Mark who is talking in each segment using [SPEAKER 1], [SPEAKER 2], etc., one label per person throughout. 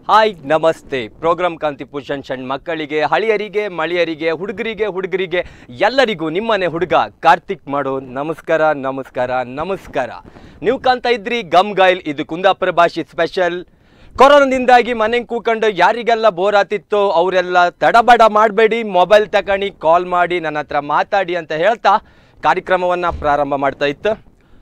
[SPEAKER 1] Hi ನಮಸ್ತೆ program ಕಾಂತಿ ಪೂಷಣ್ ಸಣ್ಣ ಮಕ್ಕಳಿಗೆ ಹಳಿಯರಿಗೆ ಮಳಿಯರಿಗೆ ಹುಡುಗರಿಗೆ ಹುಡುಗರಿಗೆ ಎಲ್ಲರಿಗೂ ನಿಮ್ಮನೆ ಹುಡುಗ ಕಾರ್ತಿಕ್ ಮಾಡೋ ನಮಸ್ಕಾರ ನಮಸ್ಕಾರ ನಮಸ್ಕಾರ ನೀವು ಕಾಣ್ತಾ ಇದ್ರಿ ಗಮ್ ಗಾಯಲ್ ಇದು ಕುಂದಾಪುರ ಭಾಷೆ ಸ್ಪೆಷಲ್ ಕೊರೋನಾದಿಂದಾಗಿ ಮನೆಗೆ ಕೂಕೊಂಡು ಯಾರಿಗೆಲ್ಲ ಬೋರ್ ಆತಿತ್ತೋ ಅವರೆಲ್ಲ ತಡಬಡ ಮಾಡಬೇಡಿ ಮೊಬೈಲ್ ತಗೊಂಡು ಕಾಲ್ ಮಾಡಿ ನನ್ನ ಹತ್ರ ಮಾತಾಡಿ ಅಂತ ಹೇಳ್ತಾ ಕಾರ್ಯಕ್ರಮವನ್ನು ಪ್ರಾರಂಭ ಮಾಡ್ತಾ ಇತ್ತು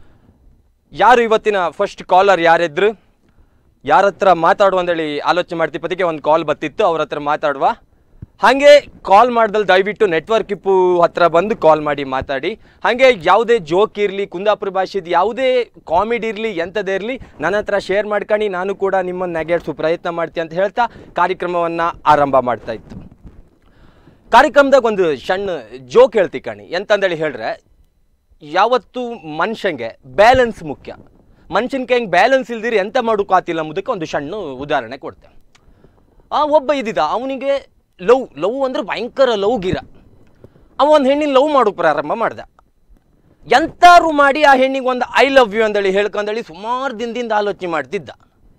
[SPEAKER 1] ಯಾರು ಇವತ್ತಿನ ಫಸ್ಟ್ ಕಾಲರ್ ಯಾರಿದ್ರು ಯಾರ ಹತ್ರ ಮಾತಾಡುವ ಅಂದೇಳಿ ಆಲೋಚನೆ ಮಾಡ್ತಿ ಪತಿಗೆ ಒಂದು ಕಾಲ್ ಬತ್ತಿತ್ತು ಅವ್ರ ಹತ್ರ ಮಾತಾಡುವ ಹಾಗೆ ಕಾಲ್ ಮಾಡ್ದಲ್ಲಿ ದಯವಿಟ್ಟು ನೆಟ್ವರ್ಕ್ ಇಪ್ಪು ಹತ್ರ ಬಂದು ಕಾಲ್ ಮಾಡಿ ಮಾತಾಡಿ ಹಾಗೆ ಯಾವುದೇ ಜೋಕ್ ಇರಲಿ ಕುಂದಾಪುರ ಭಾಷೆದು ಯಾವುದೇ ಕಾಮಿಡಿ ಇರಲಿ ಎಂಥದ್ದೇ ಇರಲಿ ನನ್ನ ಹತ್ರ ಶೇರ್ ಮಾಡ್ಕೊಂಡು ನಾನು ಕೂಡ ನಿಮ್ಮನ್ನು ನೆಗೆಡ್ಸೋ ಪ್ರಯತ್ನ ಮಾಡ್ತೀನಿ ಅಂತ ಹೇಳ್ತಾ ಕಾರ್ಯಕ್ರಮವನ್ನು ಆರಂಭ ಮಾಡ್ತಾ ಇತ್ತು ಕಾರ್ಯಕ್ರಮದಾಗ ಒಂದು ಸಣ್ಣ ಜೋಕ್ ಹೇಳ್ತಿ ಕಣಿ ಎಂತಂದೇಳಿ ಹೇಳ್ರೆ ಯಾವತ್ತು ಮನುಷ್ಯಂಗೆ ಬ್ಯಾಲೆನ್ಸ್ ಮುಖ್ಯ ಮನುಷ್ಯನ ಕೈಗೆ ಬ್ಯಾಲೆನ್ಸ್ ಇಲ್ದಿರಿ ಎಂತ ಮಾಡೋಕ್ಕಾತಿಲ್ಲ ಎಂಬುದಕ್ಕೆ ಒಂದು ಸಣ್ಣ ಉದಾಹರಣೆ ಕೊಡ್ತೇನೆ ಆ ಒಬ್ಬ ಇದ್ದಿದ್ದ ಅವನಿಗೆ ಲವ್ ಲವ್ ಅಂದ್ರೆ ಭಯಂಕರ ಲವ್ ಗಿರ ಅವ ಒಂದು ಹೆಣ್ಣಿನ ಲವ್ ಮಾಡೋಕೆ ಪ್ರಾರಂಭ ಮಾಡ್ದ ಎಂತಾರು ಮಾಡಿ ಆ ಹೆಣ್ಣಿಗೆ ಒಂದು ಐ ಲವ್ ಯು ಅಂದೇಳಿ ಹೇಳ್ಕೊಂಡೇಳಿ ಸುಮಾರು ದಿನದಿಂದ ಆಲೋಚನೆ ಮಾಡ್ತಿದ್ದ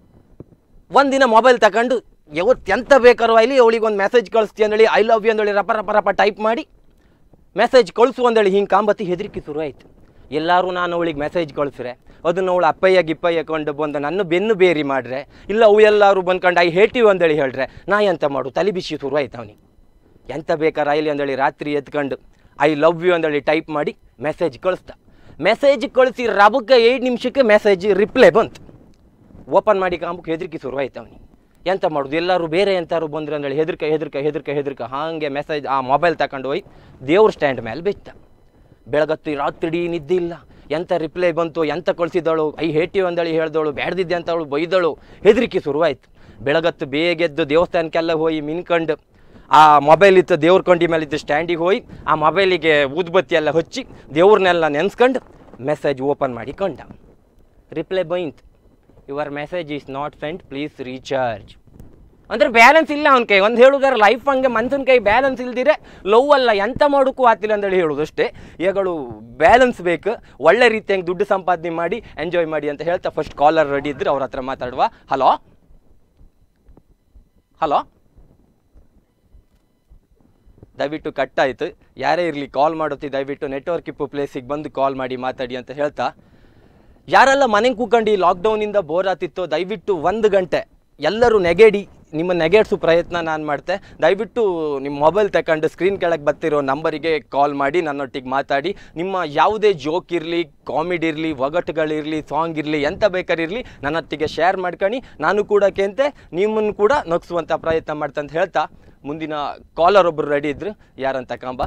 [SPEAKER 1] ಒಂದಿನ ಮೊಬೈಲ್ ತಗೊಂಡು ಯಾವತ್ತು ಎಂತ ಬೇಕಾರೋ ಅಲ್ಲಿ ಅವಳಿಗೆ ಒಂದು ಮೆಸೇಜ್ ಕಳಿಸ್ತಿ ಅಂದೇಳಿ ಐ ಲವ್ ಯು ಅಂದೇಳಿ ರಪ ರಪ ರಪ ಟೈಪ್ ಮಾಡಿ ಮೆಸೇಜ್ ಕಳಿಸು ಅಂದೇಳಿ ಹಿಂಗೆ ಕಾಂಬತ್ತಿ ಹೆದರಿಕೆ ಶುರು ಆಯ್ತು ಎಲ್ಲರೂ ನಾನು ಅವಳಿಗೆ ಮೆಸೇಜ್ ಕಳಿಸ್ರೆ ಅದನ್ನು ಅವಳು ಅಪ್ಪಯ್ಯ ಗಿಪ್ಪಯ್ಯ ಕೊಂಡು ಬಂದು ನನ್ನ ಬೆನ್ನು ಬೇರಿ ಮಾಡ್ರೆ ಇಲ್ಲ ಅವು ಎಲ್ಲರೂ ಬಂದ್ಕೊಂಡು ಐ ಹೇಟಿವ್ ಅಂದೇಳಿ ಹೇಳ್ರೆ ನಾ ಎಂತ ಮಾಡು ತಲೆ ಬಿಸಿ ಶುರು ಆಯ್ತು ಅವನಿಗೆ ಎಂತ ಬೇಕಾರೆ ಇಲ್ಲಿ ಅಂದೇಳಿ ರಾತ್ರಿ ಎತ್ಕೊಂಡು ಐ ಲವ್ ಯು ಅಂದೇಳಿ ಟೈಪ್ ಮಾಡಿ ಮೆಸೇಜ್ ಕಳಿಸ್ದ ಮೆಸೇಜ್ ಕಳಿಸಿ ರಬಕ್ಕೆ ಏಳು ನಿಮಿಷಕ್ಕೆ ಮೆಸೇಜ್ ರಿಪ್ಲೈ ಬಂತು ಓಪನ್ ಮಾಡಿ ಕಾಂಬಕ್ಕೆ ಹೆದರಿಕೆ ಶುರು ಆಯ್ತು ಅವನಿಗೆ ಎಂತ ಮಾಡೋದು ಎಲ್ಲರೂ ಬೇರೆ ಎಂತಾರು ಬಂದ್ರೆ ಅಂದೇಳಿ ಹೆದರ್ಕ ಹೆದರ್ಕ ಹೆದರ್ಕ ಹೆದರ್ಕ ಹಾಗೆ ಮೆಸೇಜ್ ಆ ಮೊಬೈಲ್ ತಗೊಂಡು ಹೋಗಿ ದೇವ್ರ ಸ್ಟ್ಯಾಂಡ್ ಮೇಲೆ ಬಿತ್ತ ಬೆಳಗತ್ತಿ ರಾತ್ರಿ ನಿದ್ದೆ ಇಲ್ಲ ಎಂತ ರಿಪ್ಲೈ ಬಂತು ಎಂತ ಕಳಿಸಿದಳು ಐ ಹೇಟಿವ್ ಅಂದಳಿ ಹೇಳ್ದಳು ಬ್ಯಾಡ್ದಿದ್ದೆ ಅಂತ ಅವಳು ಬೈದಳು ಹೆದರಿಕೆ ಶುರುವಾಯ್ತು ಬೆಳಗತ್ತು ಬೇಗೆದ್ದು ದೇವಸ್ಥಾನಕ್ಕೆಲ್ಲ ಹೋಗಿ ಮಿನ್ಕಂಡು ಆ ಮೊಬೈಲ್ ಇತ್ತು ದೇವ್ರ ಕೊಂಡಿ ಮೇಲೆ ಇದ್ದು ಸ್ಟ್ಯಾಂಡಿಗೆ ಹೋಗಿ ಆ ಮೊಬೈಲಿಗೆ ಊದ್ಬತ್ತಿ ಎಲ್ಲ ಹಚ್ಚಿ ದೇವ್ರನ್ನೆಲ್ಲ ನೆನೆಸ್ಕೊಂಡು ಮೆಸೇಜ್ ಓಪನ್ ಮಾಡಿ ಕಂಡ ರಿಪ್ಲೈ ಬೈಂತ್ your message is not sent please recharge ಅಂದ್ರೆ ಬ್ಯಾಲೆನ್ಸ್ ಇಲ್ಲ ಅವನ ಕೈ ಒಂದು ಹೇಳುದಾರೆ ಲೈಫ್ ಹಂಗೆ ಮನ್ಸನ ಕೈ ಬ್ಯಾಲೆನ್ಸ್ ಇಲ್ದಿರೆ ಲವ್ ಅಲ್ಲ ಎಂತ ಮಾಡೋಕ್ಕೂ ಆತಿಲ್ಲ ಅಂತೇಳಿ ಹೇಳೋದು ಅಷ್ಟೇ ಈಗಳು ಬ್ಯಾಲೆನ್ಸ್ ಬೇಕು ಒಳ್ಳೆ ರೀತಿಯಾಗಿ ದುಡ್ಡು ಸಂಪಾದನೆ ಮಾಡಿ ಎಂಜಾಯ್ ಮಾಡಿ ಅಂತ ಹೇಳ್ತಾ ಫಸ್ಟ್ ಕಾಲರ್ ರೆಡಿ ಇದ್ರೆ ಅವ್ರ ಹತ್ರ ಮಾತಾಡುವ ಹಲೋ ಹಲೋ ದಯವಿಟ್ಟು ಕಟ್ ಆಯಿತು ಯಾರೇ ಇರಲಿ ಕಾಲ್ ಮಾಡುತ್ತಿ ದಯವಿಟ್ಟು ನೆಟ್ವರ್ಕ್ ಇಪ್ಪು ಪ್ಲೇಸಿಗೆ ಬಂದು ಕಾಲ್ ಮಾಡಿ ಮಾತಾಡಿ ಅಂತ ಹೇಳ್ತಾ ಯಾರೆಲ್ಲ ಮನೆಗೆ ಕೂಕೊಂಡು ಈ ಲಾಕ್ಡೌನಿಂದ ಬೋರ್ ಆತಿತ್ತೋ ದಯವಿಟ್ಟು ಒಂದು ಗಂಟೆ ಎಲ್ಲರೂ ನೆಗೆಡಿ ನಿಮ್ಮ ನೆಗೆಡ್ಸೋ ಪ್ರಯತ್ನ ನಾನು ಮಾಡ್ತೆ ದಯವಿಟ್ಟು ನಿಮ್ಮ ಮೊಬೈಲ್ ತಗೊಂಡು ಸ್ಕ್ರೀನ್ ಕೆಳಗೆ ಬರ್ತಿರೋ ನಂಬರಿಗೆ ಕಾಲ್ ಮಾಡಿ ನನ್ನೊಟ್ಟಿಗೆ ಮಾತಾಡಿ ನಿಮ್ಮ ಯಾವುದೇ ಜೋಕ್ ಇರಲಿ ಕಾಮಿಡಿ ಇರಲಿ ಒಗಟುಗಳಿರಲಿ ಸಾಂಗ್ ಇರಲಿ ಎಂತ ಬೇಕಾರಿರಲಿ ನನ್ನೊಟ್ಟಿಗೆ ಶೇರ್ ಮಾಡ್ಕೊಂಡು ನಾನು ಕೂಡ ಕೇಂತೆ ನಿಮ್ಮನ್ನು ಕೂಡ ನಗಿಸುವಂಥ ಪ್ರಯತ್ನ ಮಾಡ್ತೆ ಅಂತ ಹೇಳ್ತಾ ಮುಂದಿನ ಕಾಲರ್ ಒಬ್ಬರು ರೆಡಿ ಇದ್ರು ಯಾರಂತ ಕಾಂಬ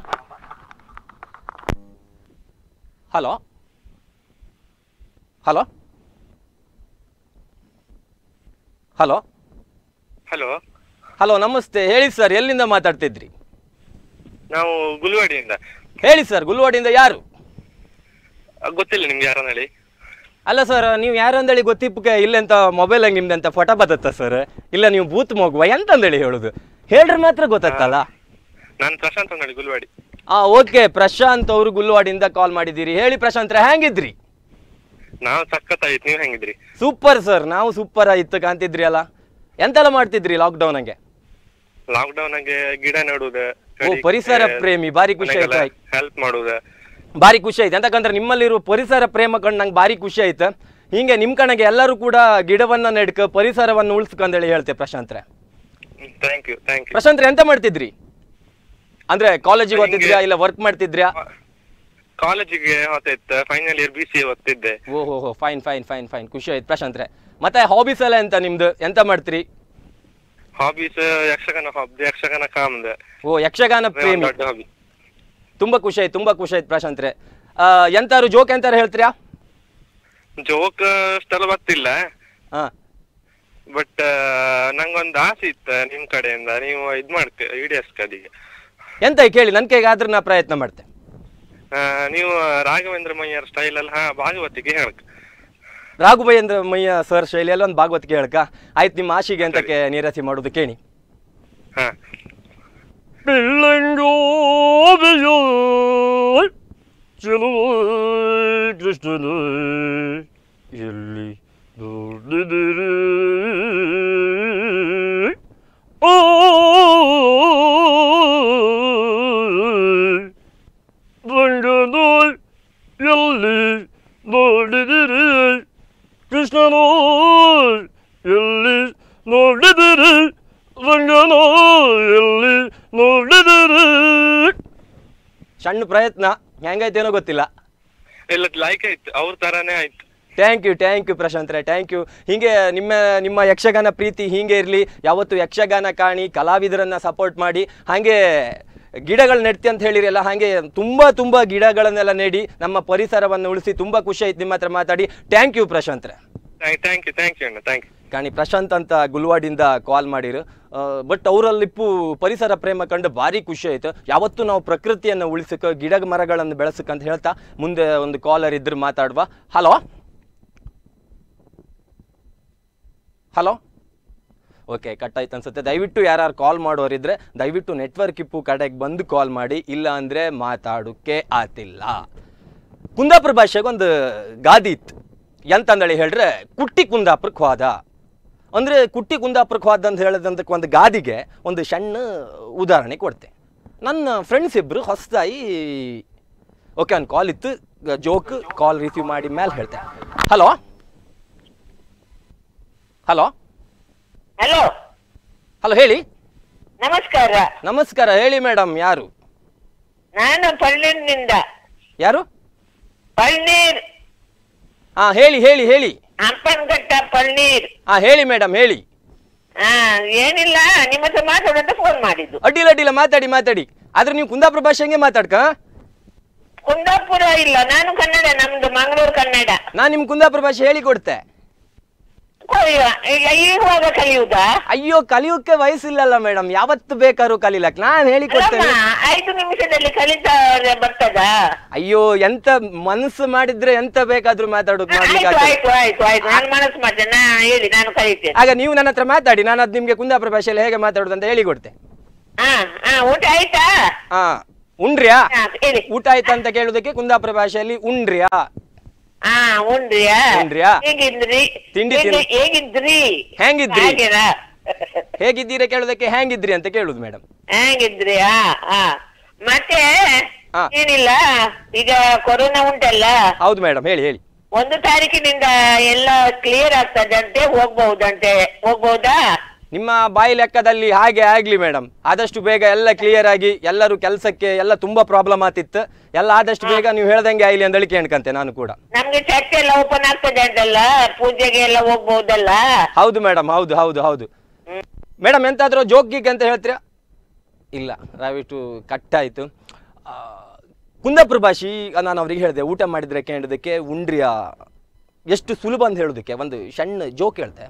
[SPEAKER 1] hello hello hello
[SPEAKER 2] hello
[SPEAKER 1] hello ನಮಸ್ತೆ ಹೇಳಿ ಸರ್ ಎಲ್ಲಿಂದ ಮಾತಾಡ್ತಿದ್ರಿ
[SPEAKER 2] ನಾವು ಗುಲ್ವಾಡಿಯಿಂದ
[SPEAKER 1] ಹೇಳಿ ಸರ್ ಗುಲ್ವಾಡಿಯಿಂದ ಯಾರು
[SPEAKER 2] ಅ, ಗೊತ್ತಿಲ್ಲ ನಿಮ್ಗೆ ಯಾರನ್ನ ಹೇಳಿ
[SPEAKER 1] ಅಲ್ಲ ಸರ್ ನೀವು ಯಾರು ಅಂದೇಳಿ ಗೊತ್ತಿಪ್ಪಕ್ಕೆ ಇಲ್ಲೆಂತ ಮೊಬೈಲ್ ಹಂಗೆ ನಿಮ್ದು ಅಂತ ಫೋಟೋ ಬತ್ತತ್ತ ಸರ್ ಇಲ್ಲ ನೀವು ಬೂತ್ ಮಗುವ ಎಂತ ಅಂದೇಳಿ ಹೇಳುದು ಹೇಳ್ರೆ ಮಾತ್ರ ಗೊತ್ತಾಗ್ತಲ್ಲ
[SPEAKER 2] ನಾನು ಪ್ರಶಾಂತ್ ಅಂಗಡಿ ಗುಲ್ವಾಡಿ
[SPEAKER 1] ಆ ಓಕೆ ಪ್ರಶಾಂತ್ ಅವರು ಗುಲ್ವಾಡಿಯಿಂದ ಕಾಲ್ ಮಾಡಿದ್ದೀರಿ ಹೇಳಿ ಪ್ರಶಾಂತ್ರ ಹೆಂಗಿದ್ರಿ
[SPEAKER 2] ನಾವು ಸಖತ್ತಾಗಿತ್ತು ನೀವು ಹೆಂಗಿದ್ರಿ
[SPEAKER 1] ಸೂಪರ್ ಸರ್ ನಾವು ಸೂಪರ್ ಆಯ್ತು ಕಾಣ್ತಿದ್ರಿ ಅಲ್ಲ ಎಂತೆಲ್ಲ ಮಾಡ್ತಿದ್ರಿ ಲಾಕ್ಡೌನ್ ಹಂಗೆ
[SPEAKER 2] ಲಾಕ್ಡೌನ್ ಆಗಿ ಗಿಡ ನೆಡುವುದು
[SPEAKER 1] ಓ ಪರಿಸರ ಪ್ರೇಮಿ ಬಾರಿ ಖುಷಿ ಆಯ್ತು ಆಯ್ತು
[SPEAKER 2] ಹೆಲ್ಪ್ ಮಾಡುವುದು
[SPEAKER 1] ಭಾರಿ ಖುಷಿ ಆಯ್ತು ಅಂತಕಂದ್ರೆ ನಿಮ್ಮಲ್ಲಿರುವ ಪರಿಸರ ಪ್ರೇಮ ಕಂಡು ನಂಗೆ ಭಾರಿ ಖುಷಿ ಆಯ್ತು ಹಿಂಗೆ ನಿಮ್ಮ ಕಣಗೆ ಎಲ್ಲರೂ ಕೂಡ ಗಿಡವನ್ನ ನೆಡ್ಕ ಪರಿಸರವನ್ನು ಉಳಿಸ್ಕೊಂಡೇಳಿ ಹೇಳ್ತೆ ಪ್ರಶಾಂತ್ರೆ
[SPEAKER 2] ಥ್ಯಾಂಕ್ ಯು ಥ್ಯಾಂಕ್ ಯು
[SPEAKER 1] ಪ್ರಶಾಂತ್ರೆ ಎಂತ ಮಾಡ್ತಿದ್ರಿ ಅಂದ್ರೆ ಕಾಲೇಜಿಗೆ ಓದ್ತಿದ್ರ್ಯಾ ಇಲ್ಲ ವರ್ಕ್ ಮಾಡ್ತಿದ್ರ್ಯಾ
[SPEAKER 2] ಕಾಲೇಜಿಗೆ ಹೋಗ್ತಿತ್ತು ಫೈನಲ್ ಇಯರ್ ಬಿ ಸಿ ಓದ್ತಿದ್ದೆ
[SPEAKER 1] ಓಹೋ ಹೋ ಫೈನ್ ಫೈನ್ ಫೈನ್ ಫೈನ್ ಖುಷಿ ಆಯ್ತು ಪ್ರಶಾಂತ್ರೆ ಮತ್ತೆ ಹಾಬೀಸ್ ಎಲ್ಲ ಎಂತ ನಿಮ್ದು ಎಂತ ಮಾಡ್ತೀರಿ
[SPEAKER 2] ಹಾಬೀಸ್ ಯಕ್ಷಗಾನ ಹಾಬ್ ಯಕ್ಷಗಾನ ಕಾಮ್ದ
[SPEAKER 1] ಓ ಯಕ್ಷಗಾನ ಪ್ರೇಮಿ
[SPEAKER 2] ದೊಡ್ಡ ಹಾಬಿ
[SPEAKER 1] ತುಂಬಾ ಖುಷಿ ಆಯ್ತು ತುಂಬಾ ಖುಷಿ ಆಯ್ತು ಪ್ರಶಾಂತ್ರೆ ಆ, ಎಂತಾರು ಜೋಕ್ ಎಂತಾರು ಹೇಳ್ತೀರಾ
[SPEAKER 2] ಜೋಕ್ ಅಷ್ಟೆಲ್ಲ ಗೊತ್ತಿಲ್ಲ
[SPEAKER 1] ಹಾ
[SPEAKER 2] ಬಟ್ ನಂಗೊಂದು ಆಸೆ ಇತ್ತು ನಿಮ್ ಕಡೆಯಿಂದ ನೀವು ಇದ್ ಮಾಡ್ತೀರ ಈಡೇರ್ಸ್ ಕದಿಗೆ
[SPEAKER 1] ಎಂತ ಕೇಳಿ ನನ್ನ ಕೈಗೆ ಆದ್ರೆ ನಾ ಪ್ರಯತ್ನ ಮಾಡ್ತೆ
[SPEAKER 2] ಆ, ನೀವು ರಾಘವೇಂದ್ರ ಮಯ್ಯರ್ ಸ್ಟೈಲ್ ಅಲ್ಲಿ ಹಾ ಭಾಗವತಿಗೆ ಹೇಳಕ್
[SPEAKER 1] ರಾಘುಭಯೇಂದ್ರ ಮಯ್ಯ ಸರ್ ಶೈಲಿಯಲ್ಲಿ ಒಂದು ಭಾಗವತಿಗೆ ಹೇಳ್ಕ ಆಯ್ತು ನಿಮ್ಮ ಆಶಿಗೆ ಎಂತಕ್ಕೆ ನಿರಾಸೆ ಮಾಡೋದು ಕೇಳಿ
[SPEAKER 2] ಹಾ
[SPEAKER 1] ಕೃಷ್ಣನು ಎಲ್ಲಿ ನೋಡಿದಿರಿ ನುಡಿದಿರು. ಸಣ್ಣ ಪ್ರಯತ್ನ ಹೆಂಗೈತೇನೋ ಗೊತ್ತಿಲ್ಲ
[SPEAKER 2] ಇಲ್ಲ ಲೈಕ್ ಆಯ್ತು ಅವ್ರ ತರಾನೇ ಆಯ್ತು
[SPEAKER 1] ಥ್ಯಾಂಕ್ ಯು ಥ್ಯಾಂಕ್ ಯು ಪ್ರಶಾಂತ್ರೆ ಥ್ಯಾಂಕ್ ಯು ಹೀಗೆ ನಿಮ್ಮ ನಿಮ್ಮ ಯಕ್ಷಗಾನ ಪ್ರೀತಿ ಹೀಗೆ ಇರಲಿ ಯಾವತ್ತು ಯಕ್ಷಗಾನ ಕಾಣಿ ಕಲಾವಿದರನ್ನ ಸಪೋರ್ಟ್ ಮಾಡಿ ಹಾಗೆ ಗಿಡಗಳು ನೆಡ್ತಿ ಅಂತ ಹೇಳಿರಲ್ಲ ಹಾಗೆ ತುಂಬ ತುಂಬ ಗಿಡಗಳನ್ನೆಲ್ಲ ನೆಡಿ ನಮ್ಮ ಪರಿಸರವನ್ನು ಉಳಿಸಿ ತುಂಬ ಖುಷಿ ಆಯ್ತು ನಿಮ್ಮ ಹತ್ರ ಮಾತಾಡಿ ಥ್ಯಾಂಕ್ ಯು ಪ್ರಶಾಂತ್ರೆ
[SPEAKER 2] ಥ್ಯಾಂಕ್ ಯು ಥ್ಯಾಂಕ್ ಯು ಅಣ್ಣ ಥ್ಯಾಂಕ್ ಯು
[SPEAKER 1] ಕಾಣಿ ಪ್ರಶಾಂತ್ ಅಂತ ಗುಲ್ವಾಡಿಂದ ಕಾಲ್ ಮಾಡಿರು ಬಟ್ ಅವರಲ್ಲಿಪ್ಪು ಪರಿಸರ ಪ್ರೇಮ ಕಂಡು ಭಾರಿ ಖುಷಿ ಆಯ್ತು ಯಾವತ್ತೂ ನಾವು ಪ್ರಕೃತಿಯನ್ನು ಉಳಿಸಕ್ಕೆ ಗಿಡ ಮರಗಳನ್ನು ಬೆಳೆಸಕ್ಕೆ ಅಂತ ಹೇಳ್ತಾ ಮುಂದೆ ಒಂದು ಕಾಲರ್ ಇದ್ರೆ ಮಾತಾಡುವ ಹಲೋ ಹಲೋ ಓಕೆ ಕಟ್ ಆಯ್ತು ಅನ್ಸುತ್ತೆ ದಯವಿಟ್ಟು ಯಾರು ಕಾಲ್ ಮಾಡೋರಿದ್ರೆ ದಯವಿಟ್ಟು ನೆಟ್ವರ್ಕ್ ಇಪ್ಪು ಕಡೆಗೆ ಬಂದು ಕಾಲ್ ಮಾಡಿ ಇಲ್ಲ ಅಂದರೆ ಮಾತಾಡೋಕ್ಕೆ ಆತಿಲ್ಲ ಕುಂದಾಪುರ ಭಾಷೆಗೆ ಒಂದು ಗಾದಿ ಇತ್ತು ಎಂತಂದೇಳಿ ಹೇಳ್ರೆ ಕುಟ್ಟಿ ಕುಂದಾಪುರಕ್ಕೆ ಹೋದ ಅಂದರೆ ಕುಟ್ಟಿ ಕುಂದಾಪುರಕ್ಕೆ ಹೋದ ಅಂತ ಹೇಳೋದಂತಕ್ಕೆ ಒಂದು ಗಾದಿಗೆ ಒಂದು ಸಣ್ಣ ಉದಾಹರಣೆ ಕೊಡ್ತೆ ನನ್ನ ಫ್ರೆಂಡ್ಸ್ ಇಬ್ಬರು ಹೊಸದಾಗಿ ಓಕೆ ಒಂದು ಕಾಲ್ ಇತ್ತು ಜೋಕ್ ಕಾಲ್ ರಿಸೀವ್ ಮಾಡಿ ಮೇಲೆ ಹೇಳ್ತೆ ಹಲೋ ಹಲೋ
[SPEAKER 3] ಹಲೋ
[SPEAKER 1] ಹಲೋ ಹೇಳಿ
[SPEAKER 3] ನಮಸ್ಕಾರ
[SPEAKER 1] ನಮಸ್ಕಾರ ಹೇಳಿ ಮೇಡಮ್ ಯಾರು
[SPEAKER 3] ನಾನು ಪಳ್ನೀರ್ನಿಂದ
[SPEAKER 1] ಯಾರು
[SPEAKER 3] ಪಳ್ನೀರ್
[SPEAKER 1] ಹಾಂ ಹೇಳಿ ಹೇಳಿ ಹೇಳಿ
[SPEAKER 3] ಹಂಪನಘಟ್ಟ ಪಳ್ನೀರ್
[SPEAKER 1] ಹಾಂ ಹೇಳಿ ಮೇಡಮ್ ಹೇಳಿ
[SPEAKER 3] ಹಾ ಏನಿಲ್ಲ ನಿಮ್ಮ ಹತ್ರ ಮಾತಾಡೋದ ಫೋನ್ ಮಾಡಿದ್ದು
[SPEAKER 1] ಅಡ್ಡಿಲ್ಲ ಅಡ್ಡಿಲ್ಲ ಮಾತಾಡಿ ಮಾತಾಡಿ ಆದ್ರೆ ನೀವು ಕುಂದಾಪುರ ಭಾಷೆ ಹೆಂಗೆ ಮಾತಾಡ್ಕ
[SPEAKER 3] ಕುಂದಾಪುರ ಇಲ್ಲ ನಾನು ಕನ್ನಡ ನಮ್ದು ಮಂಗಳೂರು ಕನ್ನಡ
[SPEAKER 1] ನಾನು ನಿಮ್ ಕುಂದಾಪುರ ಭಾಷೆ ಹೇಳಿ ಕೊಡ್ತೆ
[SPEAKER 3] ಕೊಯ್ಯ, ಈಗ ಈಗುವಾಗ ಕಲಿಯುವುದಾ
[SPEAKER 1] ಅಯ್ಯೋ ಕಲಿಯೋಕೆ ವಯಸ್ಸಿಲ್ಲಲ್ಲ ಮೇಡಮ್ ಯಾವತ್ತು ಬೇಕಾದ್ರೂ ಕಲೀಲಕ್ ನಾನು ಹೇಳಿ ಕೊಡ್ತೇನೆ
[SPEAKER 3] ಅಲ್ಲಮ್ಮ, ಐದು ನಿಮಿಷದಲ್ಲಿ ಕಲಿತಾ ಬರ್ತದಾ
[SPEAKER 1] ಅಯ್ಯೋ ಎಂತ ಮನಸ್ಸು ಮಾಡಿದ್ರೆ ಎಂತ ಬೇಕಾದ್ರೂ ಮಾತಾಡೋಕ್ ಮಾಡ್ಲಿಕ್ಕೆ
[SPEAKER 3] ಆಯ್ತು
[SPEAKER 1] ಆಗ್ತದೆ.
[SPEAKER 3] ಆಯ್ತು ಆಯ್ತು ಆಯ್ತು ನಾನು ಮನಸ್ಸು ಮಾಡ್ತೇನೆ ನಾ ಹೇಳಿ ನಾನು ಕಲಿತೇನೆ
[SPEAKER 1] ಆಗ ನೀವು ನನ್ನ ಹತ್ರ ಮಾತಾಡಿ ನಾನು ಅದು ನಿಮ್ಗೆ ಕುಂದಾಪುರ ಭಾಷೆಯಲ್ಲಿ ಹೇಗೆ ಮಾತಾಡೋದು ಅಂತ ಹೇಳಿ ಕೊಡ್ತೆ
[SPEAKER 3] ಹಾ ಹಾ ಊಟ ಆಯ್ತಾ
[SPEAKER 1] ಹಾ ಉಂಡ್ರಿಯಾ
[SPEAKER 3] ಹಾ ಹೇಳಿ
[SPEAKER 1] ಊಟ ಆಯ್ತಾ ಅಂತ ಕೇಳೋದಕ್ಕೆ ಕುಂದಾಪುರ ಭಾಷೆಯಲ್ಲಿ ಉಂಡ್ರಿಯಾ
[SPEAKER 3] ಹಾ ಉಂಡ್ರಿಯಾ
[SPEAKER 1] ಉಂಡ್ರಿಯಾ?
[SPEAKER 3] ಹೇಗಿದ್ರಿ
[SPEAKER 1] ತಿಂಡಿ
[SPEAKER 3] ಹೇಗೆ-
[SPEAKER 1] ತಿನ್-
[SPEAKER 3] ಹೇಗಿದ್ರಿ
[SPEAKER 1] ಹೆಂಗಿದ್ರಿ?
[SPEAKER 3] ಹಾಗೆನಾ?
[SPEAKER 1] ಹೇಗಿದ್ದೀರಾ ಕೇಳೋದಕ್ಕೆ ಹೆಂಗಿದ್ರಿ ಅಂತ ಕೇಳುದು ಮೇಡಮ್
[SPEAKER 3] ಹೇಗಿದ್ರಿ ಹಾ ಹಾ ಮತ್ತೆ
[SPEAKER 1] ಹಾ.
[SPEAKER 3] ಏನಿಲ್ಲ ಈಗ ಕೊರೋನಾ ಉಂಟಲ್ಲ
[SPEAKER 1] ಹೌದು ಮೇಡಮ್ ಹೇಳಿ ಹೇಳಿ
[SPEAKER 3] ಒಂದು ತಾರೀಕಿನಿಂದ ಎಲ್ಲ ಕ್ಲಿಯರ್ ಆಗ್ತದಂತೆ ಹೋಗ್ಬಹುದಂತೆ ಹೋಗ್ಬಹುದಾ
[SPEAKER 1] ನಿಮ್ಮ ಬಾಯಿ ಲೆಕ್ಕದಲ್ಲಿ ಹಾಗೆ ಆಗ್ಲಿ ಮೇಡಮ್ ಆದಷ್ಟು ಬೇಗ ಎಲ್ಲ ಕ್ಲಿಯರ್ ಆಗಿ ಎಲ್ಲರೂ ಕೆಲಸಕ್ಕೆ ಎಲ್ಲ ತುಂಬಾ ಪ್ರಾಬ್ಲಮ್ ಆತಿತ್ತು ಎಲ್ಲ ಆದಷ್ಟು ಬೇಗ ನೀವು ಹೇಳ್ದಂಗೆ ಆಗ್ಲಿ ಅಂತ ಹೇಳಿ ಕೇಳ್ಕಂತೆ ನಾನು ಕೂಡ
[SPEAKER 3] ನಮ್ಗೆ ಚರ್ಚ್ ಎಲ್ಲ ಓಪನ್ ಆಗ್ತದೆ ಅಂತಲ್ಲ ಪೂಜೆಗೆ ಎಲ್ಲ ಹೋಗ್ಬಹುದಲ್ಲ
[SPEAKER 1] ಹೌದು ಮೇಡಮ್ ಹೌದು ಹೌದು ಹೌದು ಮೇಡಮ್ ಎಂತಾದ್ರೂ ಜೋಕಿಗೆ ಅಂತ ಹೇಳ್ತೀರಾ ಇಲ್ಲ ದಯವಿಟ್ಟು ಕಟ್ಟಾಯಿತು ಕುಂದಾಪುರ ಭಾಷೆ ನಾನು ಅವ್ರಿಗೆ ಹೇಳಿದೆ ಊಟ ಮಾಡಿದ್ರೆ ಕೇಳೋದಕ್ಕೆ ಉಂಡ್ರಿಯ ಎಷ್ಟು ಸುಲಭ ಅಂತ ಹೇಳೋದಕ್ಕೆ ಒಂದು ಸಣ್ಣ ಜೋಕ್ ಹೇಳ್ತೆ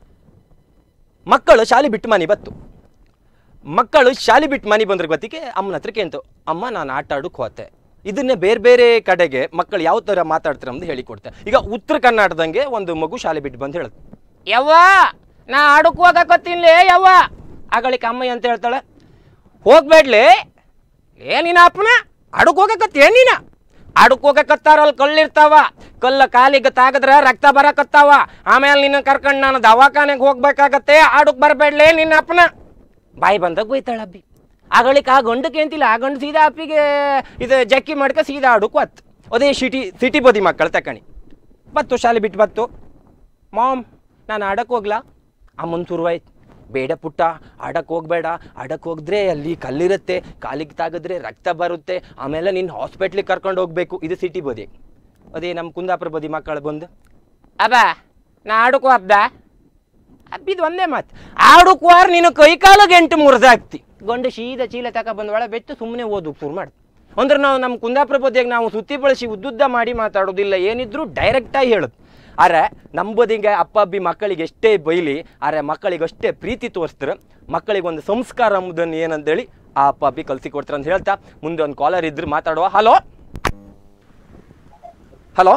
[SPEAKER 1] ಮಕ್ಕಳು ಶಾಲೆ ಬಿಟ್ಟು ಮನೆ ಬತ್ತು ಮಕ್ಕಳು ಶಾಲೆ ಬಿಟ್ಟು ಮನೆ ಬಂದ್ರೆ ಗೊತ್ತಿಗೆ ಅಮ್ಮನ ಹತ್ರ ಕೇಳ್ತು ಅಮ್ಮ ನಾನು ಆಟ ಆಡೋಕೆ ಹೋತೆ ಇದನ್ನೇ ಬೇರೆ ಬೇರೆ ಕಡೆಗೆ ಮಕ್ಕಳು ಯಾವ ಥರ ಮಾತಾಡ್ತಾರೆ ಅಂತ ಹೇಳಿಕೊಡ್ತೆ ಈಗ ಉತ್ತರ ಕರ್ನಾಟಕದಂಗೆ ಒಂದು ಮಗು ಶಾಲೆ ಬಿಟ್ಟು ಬಂದು ಹೇಳುತ್ತೆ ಯವ್ವ ನಾ ಆಡಕ್ಕೆ ಹೋಗಕತ್ತೀನ್ಲೇ ಯವ್ವ ಆಗಳಿಕೆ ಅಮ್ಮ ಅಂತ ಹೇಳ್ತಾಳೆ ಹೋಗ್ಬೇಡ್ಲಿ ಏ ನಿನ್ನ ಅಪ್ಪನ ಆಡಕ್ ಹೋಗಕತ್ತೇ ನೀನ ಆಡಕ್ ಹೋಗಕತ್ತಾರಲ್ಲಿ ಕಲ್ಲಿರ್ತಾವ ಕಲ್ಲ ಕಾಲಿಗೆ ತಾಗದ್ರ ರಕ್ತ ಬರಕತ್ತಾವ ಆಮೇಲೆ ನಿನ್ನ ಕರ್ಕೊಂಡು ನಾನು ದವಾಖಾನೆಗೆ ಹೋಗ್ಬೇಕಾಗತ್ತೆ ಆಡಕ್ ಬರಬೇಡ್ಲೇ ನಿನ್ನ ಅಪ್ಪನ ಬಾಯಿ ಬಂದಾಗ ಬೈತಾಳ ಅಬ್ಬಿ ಆಗಳಿಕೆ ಆ ಗಂಡಕ್ಕೆ ಅಂತಿಲ್ಲ ಆ ಗಂಡು ಸೀದಾ ಅಪ್ಪಿಗೆ ಇದು ಜಕ್ಕಿ ಮಾಡ್ಕ ಸೀದಾ ಆಡಕ್ ಬತ್ತು ಅದೇ ಸಿಟಿ ಸಿಟಿ ಬದಿ ಮಕ್ಕಳು ತಕಣಿ ಬತ್ತು ಶಾಲೆ ಬಿಟ್ಟು ಬತ್ತು ಮಾಮ್ ನಾನು ಆಡಕ್ಕೆ ಹೋಗ್ಲಾ ಅಮ್ಮನ ಶುರುವಾಯ್ತು ಬೇಡ ಪುಟ್ಟ ಆಡಕ್ಕೆ ಹೋಗ್ಬೇಡ ಆಡಕ್ಕೆ ಹೋಗಿದ್ರೆ ಅಲ್ಲಿ ಕಲ್ಲಿರುತ್ತೆ ಕಾಲಿಗೆ ತಾಗಿದ್ರೆ ರಕ್ತ ಬರುತ್ತೆ ಆಮೇಲೆ ನಿನ್ನ ಹಾಸ್ಪಿಟ್ಲಿಗೆ ಕರ್ಕೊಂಡು ಹೋಗ್ಬೇಕು ಇದು ಸಿಟಿ ಬದಿ ಅದೇ ನಮ್ಮ ಕುಂದಾಪುರ ಬದಿ ಮಕ್ಕಳು ಬಂದು ಅಬ್ಬ ನಾ ಆಡಕ್ಕೆ ಹೋಗ್ದ ಅಬ್ಬಿದು ಒಂದೇ ಮಾತು ಆಡಕ್ಕೆ ಹೋರ್ ನೀನು ಕೈ ಕಾಲು ಗಂಟು ಮುರಿದಾಕ್ತಿ ಗಂಡು ಸೀದಾ ಚೀಲ ತಕ ಬಂದ ಒಳ ಬೆತ್ತು ಸುಮ್ಮನೆ ಓದಕ್ಕೆ ಶುರು ಮಾಡಿ ಅಂದ್ರೆ ನಾವು ನಮ್ಮ ಕುಂದಾಪುರ ಬದಿಯಾಗ ನಾವು ಸುತ್ತಿ ಬಳಸಿ ಉದ್ದುದ್ದ ಮಾಡಿ ಮಾತಾಡೋದಿಲ್ಲ ಏನಿದ್ರು ಡೈರೆಕ್ಟಾಗಿ ಹೇಳೋದು ಆರೆ ನಮ್ಮ ಬದಿಗೆ ಅಪ್ಪ ಅಬ್ಬಿ ಮಕ್ಕಳಿಗೆ ಎಷ್ಟೇ ಬೈಲಿ ಆರೆ ಮಕ್ಕಳಿಗೆ ಅಷ್ಟೇ ಪ್ರೀತಿ ತೋರಿಸ್ತಾರೆ ಮಕ್ಕಳಿಗೆ ಒಂದು ಸಂಸ್ಕಾರ ಅಂಬುದನ್ನು ಏನಂತೇಳಿ ಆ ಅಪ್ಪ ಅಬ್ಬಿ ಕಲಿಸಿ ಕೊಡ್ತಾರೆ ಅಂತ ಹೇಳ್ತಾ ಮುಂದೆ ಒಂದು ಕಾಲರ್ ಇದ್ರೆ ಮಾತಾಡುವ ಹಲೋ ಹಲೋ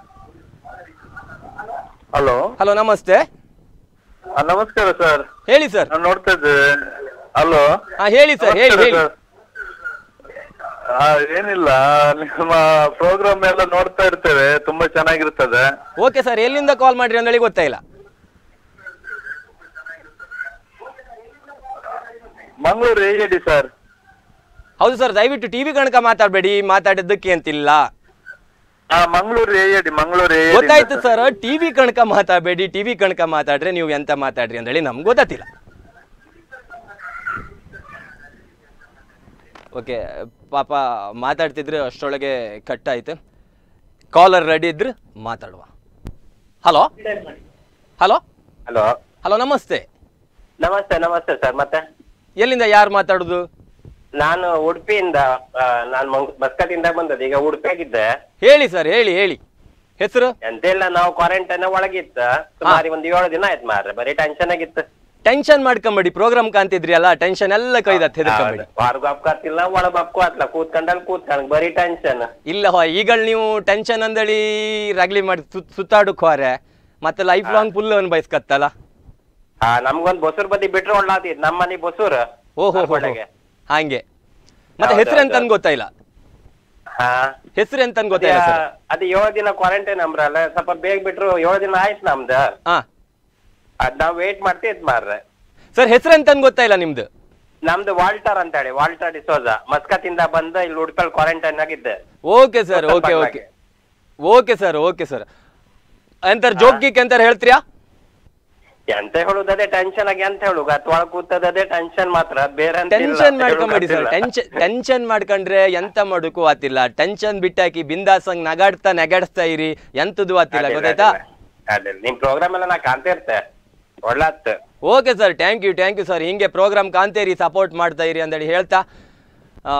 [SPEAKER 4] ಹಲೋ
[SPEAKER 1] ಹಲೋ ನಮಸ್ತೆ
[SPEAKER 4] ನಮಸ್ಕಾರ ಸರ್
[SPEAKER 1] ಹೇಳಿ ಸರ್
[SPEAKER 4] ನಾನು ನೋಡ್ತಾ ಇದ್ದೆ ಹಲೋ
[SPEAKER 1] ಹಾ ಹೇಳಿ ಸರ್ ಹೇಳಿ ಹೇಳಿ
[SPEAKER 4] ಏನಿಲ್ಲ ನಿಮ್ಮ ಪ್ರೋಗ್ರಾಮ್ ಎಲ್ಲ ನೋಡ್ತಾ ಇರ್ತೇವೆ ತುಂಬಾ ಚೆನ್ನಾಗಿರ್ತದೆ
[SPEAKER 1] ಓಕೆ ಸರ್ ಎಲ್ಲಿಂದ ಕಾಲ್ ಮಾಡ್ರಿ ಅಂತೇಳಿ ಗೊತ್ತಾಯಿಲ್ಲ
[SPEAKER 4] ಮಂಗಳೂರು ಹೇಳಿ ಸರ್
[SPEAKER 1] ಹೌದು ಸರ್ ದಯವಿಟ್ಟು ಟಿವಿ ಕಣಕ ಮಾತಾಡಬೇಡಿ ಮಾತಾಡಿದ್ದಕ್ಕೆ ಅಂತಿಲ್ಲ
[SPEAKER 4] ಹಾ ಮಂಗಳೂರು ಹೇಳಿ ಮಂಗಳೂರು
[SPEAKER 1] ಗೊತ್ತಾಯ್ತು ಸರ್ ಟಿವಿ ಕಣಕ ಮಾತಾಡಬೇಡಿ ಟಿವಿ ಕಣಕ ಮಾತಾಡ್ರೆ ನೀವು ಎಂತ ಮಾತಾಡ್ರಿ ಅಂತೇಳಿ ನಮ್ಗೆ ಗೊತ್ತಿಲ್ಲ ಓಕೆ ಪಾಪ ಮಾತಾಡ್ತಿದ್ರೆ ಅಷ್ಟರೊಳಗೆ ಕಟ್ ಆಯ್ತು ಕಾಲರ್ ರೆಡಿ ಇದ್ರೆ ಮಾತಾಡುವ ಹಲೋ ಹಲೋ
[SPEAKER 5] ಹಲೋ
[SPEAKER 1] ಹಲೋ ನಮಸ್ತೆ
[SPEAKER 5] ನಮಸ್ತೆ ನಮಸ್ತೆ ಸರ್ ಮತ್ತೆ
[SPEAKER 1] ಎಲ್ಲಿಂದ ಯಾರು ಮಾತಾಡೋದು
[SPEAKER 5] ನಾನು ಉಡುಪಿಯಿಂದ ಆ, ನಾನು ಮಂಗ್- ಮಸ್ಕತ್ತಿಂದ ಬಂದದ್ದು ಈಗ ಉಡುಪಿಯಾಗಿದ್ದೆ
[SPEAKER 1] ಹೇಳಿ ಸರ್ ಹೇಳಿ ಹೇಳಿ ಹೆಸರು
[SPEAKER 5] ಎಂತೆಲ್ಲ ನಾವು ಕ್ವಾರಂಟೈನ್ ಒಳಗಿತ್ತ ಸುಮಾರು ಒಂದು ಏಳು ದಿನ ಆಯ್ತು ಮಾರ್ರೆ ಬರೀ ಟೆನ್ಷನ್ ಆಗಿತ್ತು
[SPEAKER 1] ಟೆನ್ಷನ್ ಮಾಡ್ಕೊಂಬೇಡಿ ಪ್ರೋಗ್ರಾಮ್ ಕಾಣ್ತಿದ್ರಿ ಅಲ್ಲ ಟೆನ್ಷನ್ ಎಲ್ಲ ಕೈದತ್ ಹೆದರ್ಕೊಂಬೇಡಿ
[SPEAKER 5] ಹೊರಗೂ ಅಪ್ಕಾತಿಲ್ಲ ಒಳಗ್ ಅಪ್ಕಾತ್ಲ ಕೂತ್ಕೊಂಡಲ್ಲಿ ಕೂತ್ಕೊಂಡ್ ಬರೀ ಟೆನ್ಷನ್
[SPEAKER 1] ಇಲ್ಲ ಹೋ ಈಗ ನೀವು ಟೆನ್ಷನ್ ಅಂದಳಿ ರಗ್ಲಿ ಮಾಡಿ ಸುತ್ ಸುತ್ತಾಡಕ್ ಹೋರೆ ಮತ್ತೆ ಲೈಫ್ ಲಾಂಗ್ ಫುಲ್ ಅನ್ಬಯಸ್ಕತ್ತಲ್ಲ
[SPEAKER 5] ಹಾ ನಮ್ಗೊಂದ್ ಬೊಸೂರ್ ಬದಿ ಬಿಟ್ರೆ ಒಳ್ಳಾತಿದ್ ನಮ್ಮ ಮನೆ ಬೊಸೂರ್
[SPEAKER 1] ಓಹೋ
[SPEAKER 5] ಒಳಗೆ
[SPEAKER 1] ಹಾಗೆ ಮತ್ತೆ
[SPEAKER 5] ಹೌದು,
[SPEAKER 1] ಹೆಸರು ಎಂತ
[SPEAKER 5] ಹೌದು.
[SPEAKER 1] ಗೊತ್ತಾಯಿಲ್ಲ
[SPEAKER 5] ಹಾ
[SPEAKER 1] ಹೆಸರು ಎಂತ ಗೊತ್ತಾಯಿಲ್ಲ ಸರ್
[SPEAKER 5] ಅದು ಏಳು ದಿನ ಕ್ವಾರಂಟೈನ್ ಅಂಬ್ರಲ್ಲ ಸ್ವಲ್ಪ ಬೇಗ ಬಿಟ್ರು ಏಳು ದಿನ ಆಯ್ತು ನಮ್ದು
[SPEAKER 1] ಹಾ
[SPEAKER 5] ಅದ್ ನಾವ್ ವೇಟ್ ಮಾಡ್ತಿದ್ ಮಾರ್ರೆ
[SPEAKER 1] ಸರ್ ಹೆಸರು ಎಂತ ಗೊತ್ತಾಯಿಲ್ಲ ನಿಮ್ದು
[SPEAKER 5] ನಮ್ದು ವಾಲ್ಟರ್ ಅಂತ ಹೇಳಿ ವಾಲ್ಟರ್ ಡಿಸೋಜ ಮಸ್ಕತ್ತಿಂದ ಬಂದ ಇಲ್ಲಿ ಉಡುಪಲ್ ಕ್ವಾರಂಟೈನ್ ಆಗಿದ್ದೆ
[SPEAKER 1] ಓಕೆ ಸರ್
[SPEAKER 5] ಗೊತ್ತಲ್ಲ
[SPEAKER 1] ಓಕೆ
[SPEAKER 5] ಬಗ್ಗೆ.
[SPEAKER 1] Okay okay sir okay sir ಎಂತಾರ ಜೋಕ್ಗಿಕ್ ಎಂತಾರ ಹೇಳ್ತೀರಾ
[SPEAKER 5] ಎಂತ ಹೇಳುದು ಅದೇ ಟೆನ್ಷನ್ ಆಗಿ ಅಂತ ಹೇಳುದು ಅತ್ವಾಳ ಕೂತದ ಅದೇ ಟೆನ್ಷನ್ ಮಾತ್ರ ಬೇರೆ ಅಂತ ಇಲ್ಲ.
[SPEAKER 1] ಟೆನ್ಷನ್ ಮಾಡ್ಕೊಂಬೇಡಿ ಸರ್
[SPEAKER 5] ಹೇಳುಕ್
[SPEAKER 1] ಟೆನ್ಷನ್ ಟೆನ್ಷನ್ ಮಾಡ್ಕೊಂಡ್ರೆ ಎಂತ ಮಾಡೋಕು ಆತಿಲ್ಲ ಟೆನ್ಷನ್ ಬಿಟ್ಟಾಕಿ ಬಿಂದಾಸಂಗ್ ನಗಾಡ್ತಾ ನೆಗಾಡ್ಸ್ತಾ ಇರಿ ಎಂತದು ಆತಿಲ್ಲ
[SPEAKER 5] ಅಡ್ಡಿಲ್ಲ,
[SPEAKER 1] ಗೊತ್ತಾಯ್ತಾ
[SPEAKER 5] ಅಡ್ಡಿಲ್ಲ. ಅಡ್ಡಿಲ್ಲ. ನಿಮ್ ಪ್ರೋಗ್ರಾಮ್ ಎಲ್ಲ ನಾ ಕಾಣ್ತಾ ಇರ್ತೆ ಒಳ್ಳಾತ್
[SPEAKER 1] okay sir thank you thank you sir ಹಿಂಗೆ ಪ್ರೋಗ್ರಾಮ್ ಕಾಂತೇರಿ ಸಪೋರ್ಟ್ ಮಾಡ್ತಾ ಇರಿ ಅಂತೇಳಿ ಹೇಳ್ತಾ ಆ,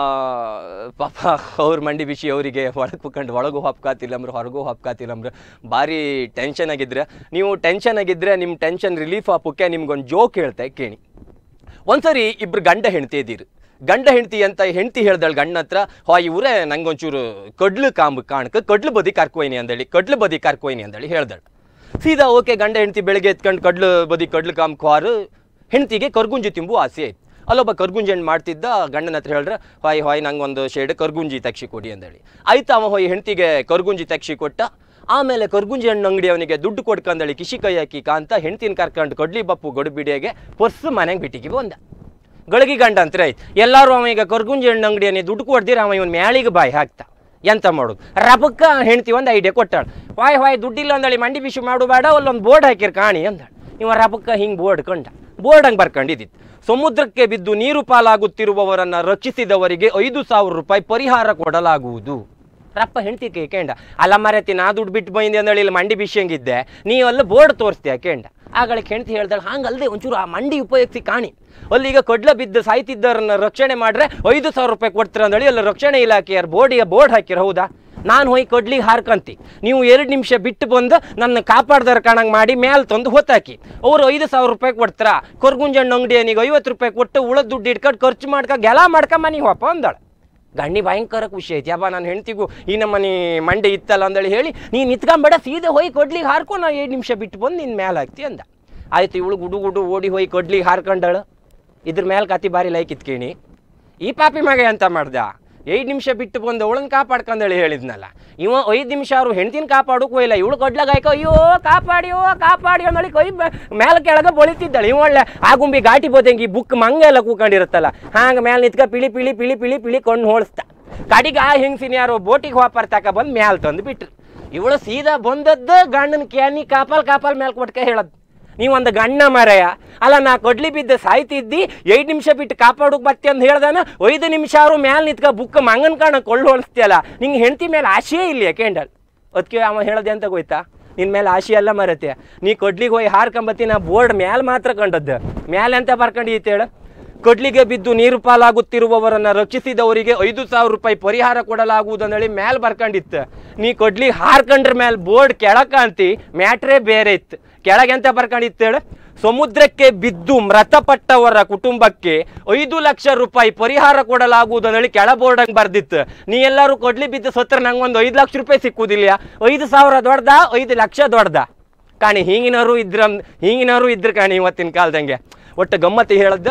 [SPEAKER 1] ಪಾಪ ಅವ್ರ ಮಂಡಿ ಬಿಸಿ ಅವರಿಗೆ ಒಳಗೆ ಕುತ್ಕೊಂಡು ಒಳಗೂ ಹೊಪ್ಕಾತಿಲ್ಲಂಬ್ರು ಹೊರಗೂ ಹೊಪ್ಕಾತಿಲ್ಲಂಬ್ರು ಭಾರಿ ಟೆನ್ಷನ್ ಆಗಿದ್ರೆ ನೀವು ಟೆನ್ಷನ್ ಆಗಿದ್ರೆ ನಿಮ್ಮ ಟೆನ್ಷನ್ ರಿಲೀಫ್ ಆಪಕ್ಕೆ ನಿಮ್ಗೊಂದು ಜೋಕ್ ಹೇಳ್ತೆ ಕೇಳಿ ಒಂದ್ಸರಿ ಇಬ್ರು ಗಂಡ ಹೆಂಡ್ತಿ ಇದ್ದೀರಿ ಗಂಡ ಹೆಂಡ್ತಿ ಅಂತ ಹೆಂಡ್ತಿ ಹೇಳ್ದಳು ಗಂಡ ಹತ್ರ ಹಾ ಇವರೇ ನಂಗೊಂಚೂರು ಕಡ್ಲು ಕಾಂಬ್ ಕಾಣಕ್ಕೆ ಕಡ್ಲು ಬದಿ ಕರ್ಕೊಯ್ನಿ ಅಂದೇಳಿ ಕಡ್ಲು ಬದಿ ಕರ್ಕೊಯ್ನಿ ಅಂದೇಳಿ ಹೇಳ್ದಳು ಸೀದಾ ಓಕೆ ಗಂಡ ಹೆಂಡ್ತಿ ಬೆಳಗ್ಗೆ ಎತ್ಕೊಂಡು ಕಡ್ಲು ಬದಿ ಕಡ್ಲು ಕಾಂಬ್ ಕ್ವಾರು ಹೆಂಡ್ತಿಗೆ ಕರ್ಗುಂಜಿ ತಿಂಬು ಆಸೆ ಆಯ್ತು ಅಲ್ಲೊಬ್ಬ ಕರ್ಗುಂಜಿ ಹಣ್ಣು ಮಾಡ್ತಿದ್ದ ಗಂಡನ ಹತ್ರ ಹೇಳ್ರೆ ಹೊಯ್ ಹೊಯ್ ನಂಗೊಂದು ಶೇಡ್ ಕರ್ಗುಂಜಿ ತೆಗ್ಸಿ ಕೊಡಿ ಅಂದೇಳಿ ಆಯ್ತು ಅವ ಹೊಯ್ ಹೆಂಡ್ತಿಗೆ ಕರ್ಗುಂಜಿ ತೆಗ್ಸಿ ಕೊಟ್ಟ ಆಮೇಲೆ ಕರ್ಗುಂಜಿ ಹಣ್ಣು ಅಂಗಡಿ ಅವನಿಗೆ ದುಡ್ಡು ಕೊಡ್ಕಂದಳಿ ಕಿಶಿ ಕೈ ಹಾಕಿ ಕಾಂತ ಹೆಂಡ್ತಿನ ಕರ್ಕೊಂಡು ಕಡ್ಲಿ ಬಪ್ಪು ಗಡುಬಿಡಿಯಾಗೆ ಪರ್ಸು ಮನೆಗೆ ಬಿಟ್ಟಿಗೆ ಬಂದ ಗಳಗಿ ಗಂಡ ಅಂತ ಆಯ್ತು ಎಲ್ಲರೂ ಅವ ಈಗ ಕರ್ಗುಂಜಿ ಹಣ್ಣು ಅಂಗಡಿಯನ್ನೇ ದುಡ್ಡು ಕೊಡ್ದಿರ ಅವ ಇವನ್ ಮ್ಯಾಳಿಗೆ ಬಾಯಿ ಹಾಕ್ತಾ ಎಂತ ಮಾಡೋದು ರಬಕ್ಕ ಹೆಂಡ್ತಿ ಒಂದು ಐಡಿಯಾ ಕೊಟ್ಟಾಳು ವಾಯ್ ವಾಯ್ ದುಡ್ಡಿಲ್ಲ ಅಂದಳಿ ಮಂಡಿ ಬಿಸಿ ಮಾಡು ಬೇಡ ಅಲ್ಲೊಂದು ಬೋರ್ಡ್ ಹಾಕಿರ್ ಕಾಣಿ ಅಂದಳು ಇವ ರಬಕ್ಕ ಹಿಂಗೆ ಬೋರ್ಡ್ ಕಂಡ ಬೋರ್ಡ್ ಹಂಗೆ ಬರ್ಕೊಂಡಿದ್ದಿತ್ತು ಸಮುದ್ರಕ್ಕೆ ಬಿದ್ದು ನೀರು ಪಾಲಾಗುತ್ತಿರುವವರನ್ನ ರಕ್ಷಿಸಿದವರಿಗೆ ಐದು ಸಾವಿರ ರೂಪಾಯಿ ಪರಿಹಾರ ಕೊಡಲಾಗುವುದು ರಪ್ಪ ಹೆಂಡ್ತಿ ಕೇಂಡ ಅಲ್ಲ ಮರತಿ ನಾ ದುಡ್ಡು ಬಿಟ್ಟು ಬಂದೆ ಅಂದಳಿ ಇಲ್ಲಿ ಮಂಡಿ ಬಿಸಿ ಹಂಗಿದ್ದೆ ನೀವು ಅಲ್ಲಿ ಬೋರ್ಡ್ ತೋರಿಸ್ತೀಯ ಕೇಂಡ ಆಗಳಿಗೆ ಹೆಂಡ್ತಿ ಹೇಳ್ದಳು ಹಂಗಲ್ದೆ ಒಂಚೂರು ಆ ಮಂಡಿ ಉಪಯೋಗಿಸಿ ಕಾಣಿ ಅಲ್ಲಿ ಈಗ ಕೊಡ್ಲ ಬಿದ್ದು ಸಾಯ್ತಿದ್ದವ್ರನ್ನ ರಕ್ಷಣೆ ಮಾಡ್ರೆ ಐದು ಸಾವಿರ ರೂಪಾಯಿ ಕೊಡ್ತೀರ ಅಂದಳಿ ಅಲ್ಲಿ ರಕ್ಷಣೆ ಇಲಾಖೆಯರ್ ಬೋರ್ಡಿಗೆ ಬೋರ್ಡ್ ಹಾಕಿರ ಹೌದಾ ನಾನು ಹೋಗಿ ಕೊಡ್ಲಿಗೆ ಹಾರ್ಕಂತಿ ನೀವು ಎರಡು ನಿಮಿಷ ಬಿಟ್ಟು ಬಂದು ನನ್ನ ಕಾಪಾಡ್ದಾರ ಕಾಣಂಗೆ ಮಾಡಿ ಮ್ಯಾಲ್ ತಂದು ಹೊತ್ತಾಕಿ ಅವರು ಐದು ಸಾವಿರ ರೂಪಾಯಿ ಕೊಡ್ತಾರ ಕೊರ್ಗುಂಜಣ್ಣು ಅಂಗಡಿಯನಿಗೆ ಐವತ್ತು ರೂಪಾಯಿ ಕೊಟ್ಟು ಉಳದ ದುಡ್ಡು ಇಟ್ಕೊಂಡು ಖರ್ಚು ಮಾಡ್ಕೊ ಗೆಲ ಮಾಡ್ಕ ಮನೆಗೆ ಹೋಪ ಅಂದಳು ಗಂಡಿ ಭಯಂಕರ ಖುಷಿ ಐತಿ ಯಬ್ಬ ನನ್ನ ಹೆಂಡ್ತಿಗೂ ಈ ನಮ್ಮನೆ ಮಂಡೆ ಇತ್ತಲ್ಲ ಅಂದಳಿ ಹೇಳಿ ನೀನು ನಿತ್ಕೊಂಬೇಡ ಸೀದಾ ಹೋಗಿ ಕೊಡ್ಲಿಗೆ ಹಾರ್ಕೊ ನಾ ಎರಡು ನಿಮಿಷ ಬಿಟ್ಟು ಬಂದು ನಿನ್ನ ಮ್ಯಾಲೆ ಹಾಕ್ತಿ ಅಂದ ಆಯ್ತು ಇವಳು ಗುಡು ಗುಡು ಓಡಿ ಹೋಗಿ ಕೊಡ್ಲಿಗೆ ಹಾರ್ಕೊಂಡಳು ಇದ್ರ ಮೇಲೆ ಕತಿ ಬಾರಿ ಲೈಕ್ ಇತ್ಕೇಣಿ ಈ ಪಾಪಿ ಮಗ ಎಂತ ಮಾಡ್ದ ಐದು ನಿಮಿಷ ಬಿಟ್ಟು ಬಂದು ಅವಳನ್ನ ಕಾಪಾಡ್ಕೊಂಡೇಳಿ ಹೇಳಿದ್ನಲ್ಲ ಇವ ಐದು ನಿಮಿಷ ಅವ್ರು ಹೆಂಡ್ತಿನ ಕಾಪಾಡೋಕ್ಕೂ ಇಲ್ಲ ಇವಳು ಕೊಡ್ಲಾಗಾಯ್ಕ ಅಯ್ಯೋ ಕಾಪಾಡಿಯೋ ಕಾಪಾಡಿ ಅಂದಳಿ ಕೈ ಮೇಲೆ ಕೆಳಗೆ ಬಳಿತಿದ್ದಾಳೆ ಇವ ಒಳ್ಳೆ ಆಗುಂಬಿ ಘಾಟಿ ಬೋದಂಗಿ ಬುಕ್ ಮಂಗ ಎಲ್ಲ ಕೂಕೊಂಡಿರುತ್ತಲ್ಲ ಹಾಂಗೆ ಮೇಲೆ ನಿಂತ್ಕ ಪಿಳಿ ಪಿಳಿ ಪಿಳಿ ಪಿಳಿ ಪಿಳಿ ಕೊಂಡು ಹೋಳಿಸ್ತಾ ಕಡಿಗೆ ಆ ಹೆಂಗ್ಸಿನ ಯಾರೋ ಬೋಟಿಗೆ ವಾಪರ್ ತಕ ಬಂದು ಮ್ಯಾಲ್ ತಂದು ಬಿಟ್ರು ಇವಳು ಸೀದಾ ಬಂದದ್ದು ಗಂಡನ ಕ್ಯಾನಿ ಕಾಪಲ್ ಕಾಪಲ್ ಮೇಲೆ ಕೊಟ್ಕ ಹೇಳದ್ ನೀವೊಂದು ಗಣ್ಣ ಮರೆಯ ಅಲ್ಲ ನಾ ಕೊಡ್ಲಿ ಬಿದ್ದು ಸಾಯ್ತಿದ್ದಿ ಐದು ನಿಮಿಷ ಬಿಟ್ಟು ಕಾಪಾಡೋಕ್ ಬತ್ತಿ ಅಂತ ಹೇಳ್ದಾನ ಐದು ನಿಮಿಷ ಅವ್ರು ಮ್ಯಾಲ್ ನಿಂತ್ಕ ಬುಕ್ ಮಂಗನ್ ಕಾಣ ಕೊಳ್ಳು ಹೊಲಿಸ್ತಿಯಲ್ಲ ನಿಂಗೆ ಹೆಂಡತಿ ಮೇಲೆ ಆಶೆಯೇ ಇಲ್ಲ ಕೇಂಡಲ್ ಅದಕ್ಕೆ ಅವ ಹೇಳದೆ ಅಂತ ಗೊತ್ತಾ ನಿನ್ನ ಮೇಲೆ ಆಶೆ ಎಲ್ಲ ಮರತೆ ನೀ ಕೊಡ್ಲಿಗೆ ಹೋಗಿ ಹಾರ್ಕೊಂಬತ್ತಿ ನಾ ಬೋರ್ಡ್ ಮ್ಯಾಲ್ ಮಾತ್ರ ಕಂಡದ್ದು ಮ್ಯಾಲೆ ಅಂತ ಬರ್ಕೊಂಡಿತ್ತು ಹೇಳು ಕೊಡ್ಲಿಗೆ ಬಿದ್ದು ನೀರು ಪಾಲಾಗುತ್ತಿರುವವರನ್ನ ರಕ್ಷಿಸಿದವರಿಗೆ ಐದು ಸಾವಿರ ರೂಪಾಯಿ ಪರಿಹಾರ ಕೊಡಲಾಗುವುದನ್ನೇಳಿ ಮ್ಯಾಲ್ ಬರ್ಕೊಂಡಿತ್ತು ನೀ ಕೊಡ್ಲಿ ಹಾರ್ಕೊಂಡ್ರ ಮ್ಯಾಲ್ ಬೋರ್ಡ್ ಕೆಳಕ ಅಂತಿ ಮ್ಯಾಟ್ರೇ ಬೇರೆ ಇತ್ತು ಕೆಳಗೆ ಅಂತ ಬರ್ಕೊಂಡಿತ್ತು ಹೇಳು ಸಮುದ್ರಕ್ಕೆ ಬಿದ್ದು ಮೃತಪಟ್ಟವರ ಕುಟುಂಬಕ್ಕೆ ಐದು ಲಕ್ಷ ರೂಪಾಯಿ ಪರಿಹಾರ ಕೊಡಲಾಗುವುದನ್ನೇಳಿ ಕೆಳ ಬೋರ್ಡಂಗೆ ಬರ್ದಿತ್ತು ನೀ ಎಲ್ಲರೂ ಕೊಡ್ಲಿ ಬಿದ್ದು ಸತ್ರ ನಂಗೆ ಒಂದು ಐದು ಲಕ್ಷ ರೂಪಾಯಿ ಸಿಕ್ಕುದಿಲ್ಲ ಐದು ಸಾವಿರ ದೊಡ್ಡದ ಐದು ಲಕ್ಷ ದೊಡ್ಡದ ಕಾಣಿ ಹಿಂಗಿನವರು ಇದ್ರ ಹಿಂಗಿನವರು ಇದ್ರ ಕಾಣಿ ಇವತ್ತಿನ ಕಾಲದಂಗೆ ಒಟ್ಟು ಗಮ್ಮತ್ತು ಹೇಳದ್ದು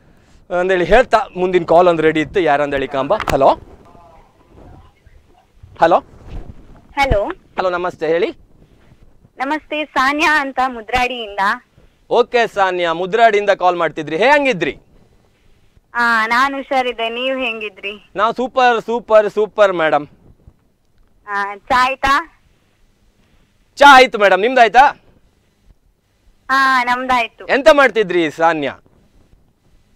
[SPEAKER 1] ಅಂದೇಳಿ ಹೇಳ್ತಾ ಮುಂದಿನ ಕಾಲ್ ಒಂದು ರೆಡಿ ಇತ್ತು ಯಾರಂದೇಳಿ ಕಾಂಬ ಹಲೋ ಹಲೋ
[SPEAKER 6] ಹಲೋ
[SPEAKER 1] ಹಲೋ ನಮಸ್ತೆ ಹೇಳಿ
[SPEAKER 6] ನಮಸ್ತೆ ಸಾನ್ಯಾ ಅಂತ ಮುದ್ರಾಡಿಯಿಂದ
[SPEAKER 1] ಓಕೆ ಸಾನ್ಯಾ ಮುದ್ರಾಡಿಯಿಂದ ಕಾಲ್ ಮಾಡ್ತಿದ್ರಿ ಹೇ ಹಂಗಿದ್ರಿ
[SPEAKER 6] ಆ ನಾನ್ ಹುಷಾರಿದ್ದೆ ನೀವ್ ಹೆಂಗಿದ್ರಿ
[SPEAKER 1] ನಾವು ಸೂಪರ್ ಸೂಪರ್ ಸೂಪರ್ ಮೇಡಮ್
[SPEAKER 6] ಆ ಚಾ ಆಯ್ತಾ
[SPEAKER 1] ಚಾ ಆಯ್ತು ಮೇಡಮ್ ನಿಮ್ದಾಯ್ತಾ
[SPEAKER 6] ಹಾ ನಮ್ದಾಯ್ತು
[SPEAKER 1] ಎಂತ ಮಾಡ್ತಿದ್ರಿ ಸಾನ್ಯಾ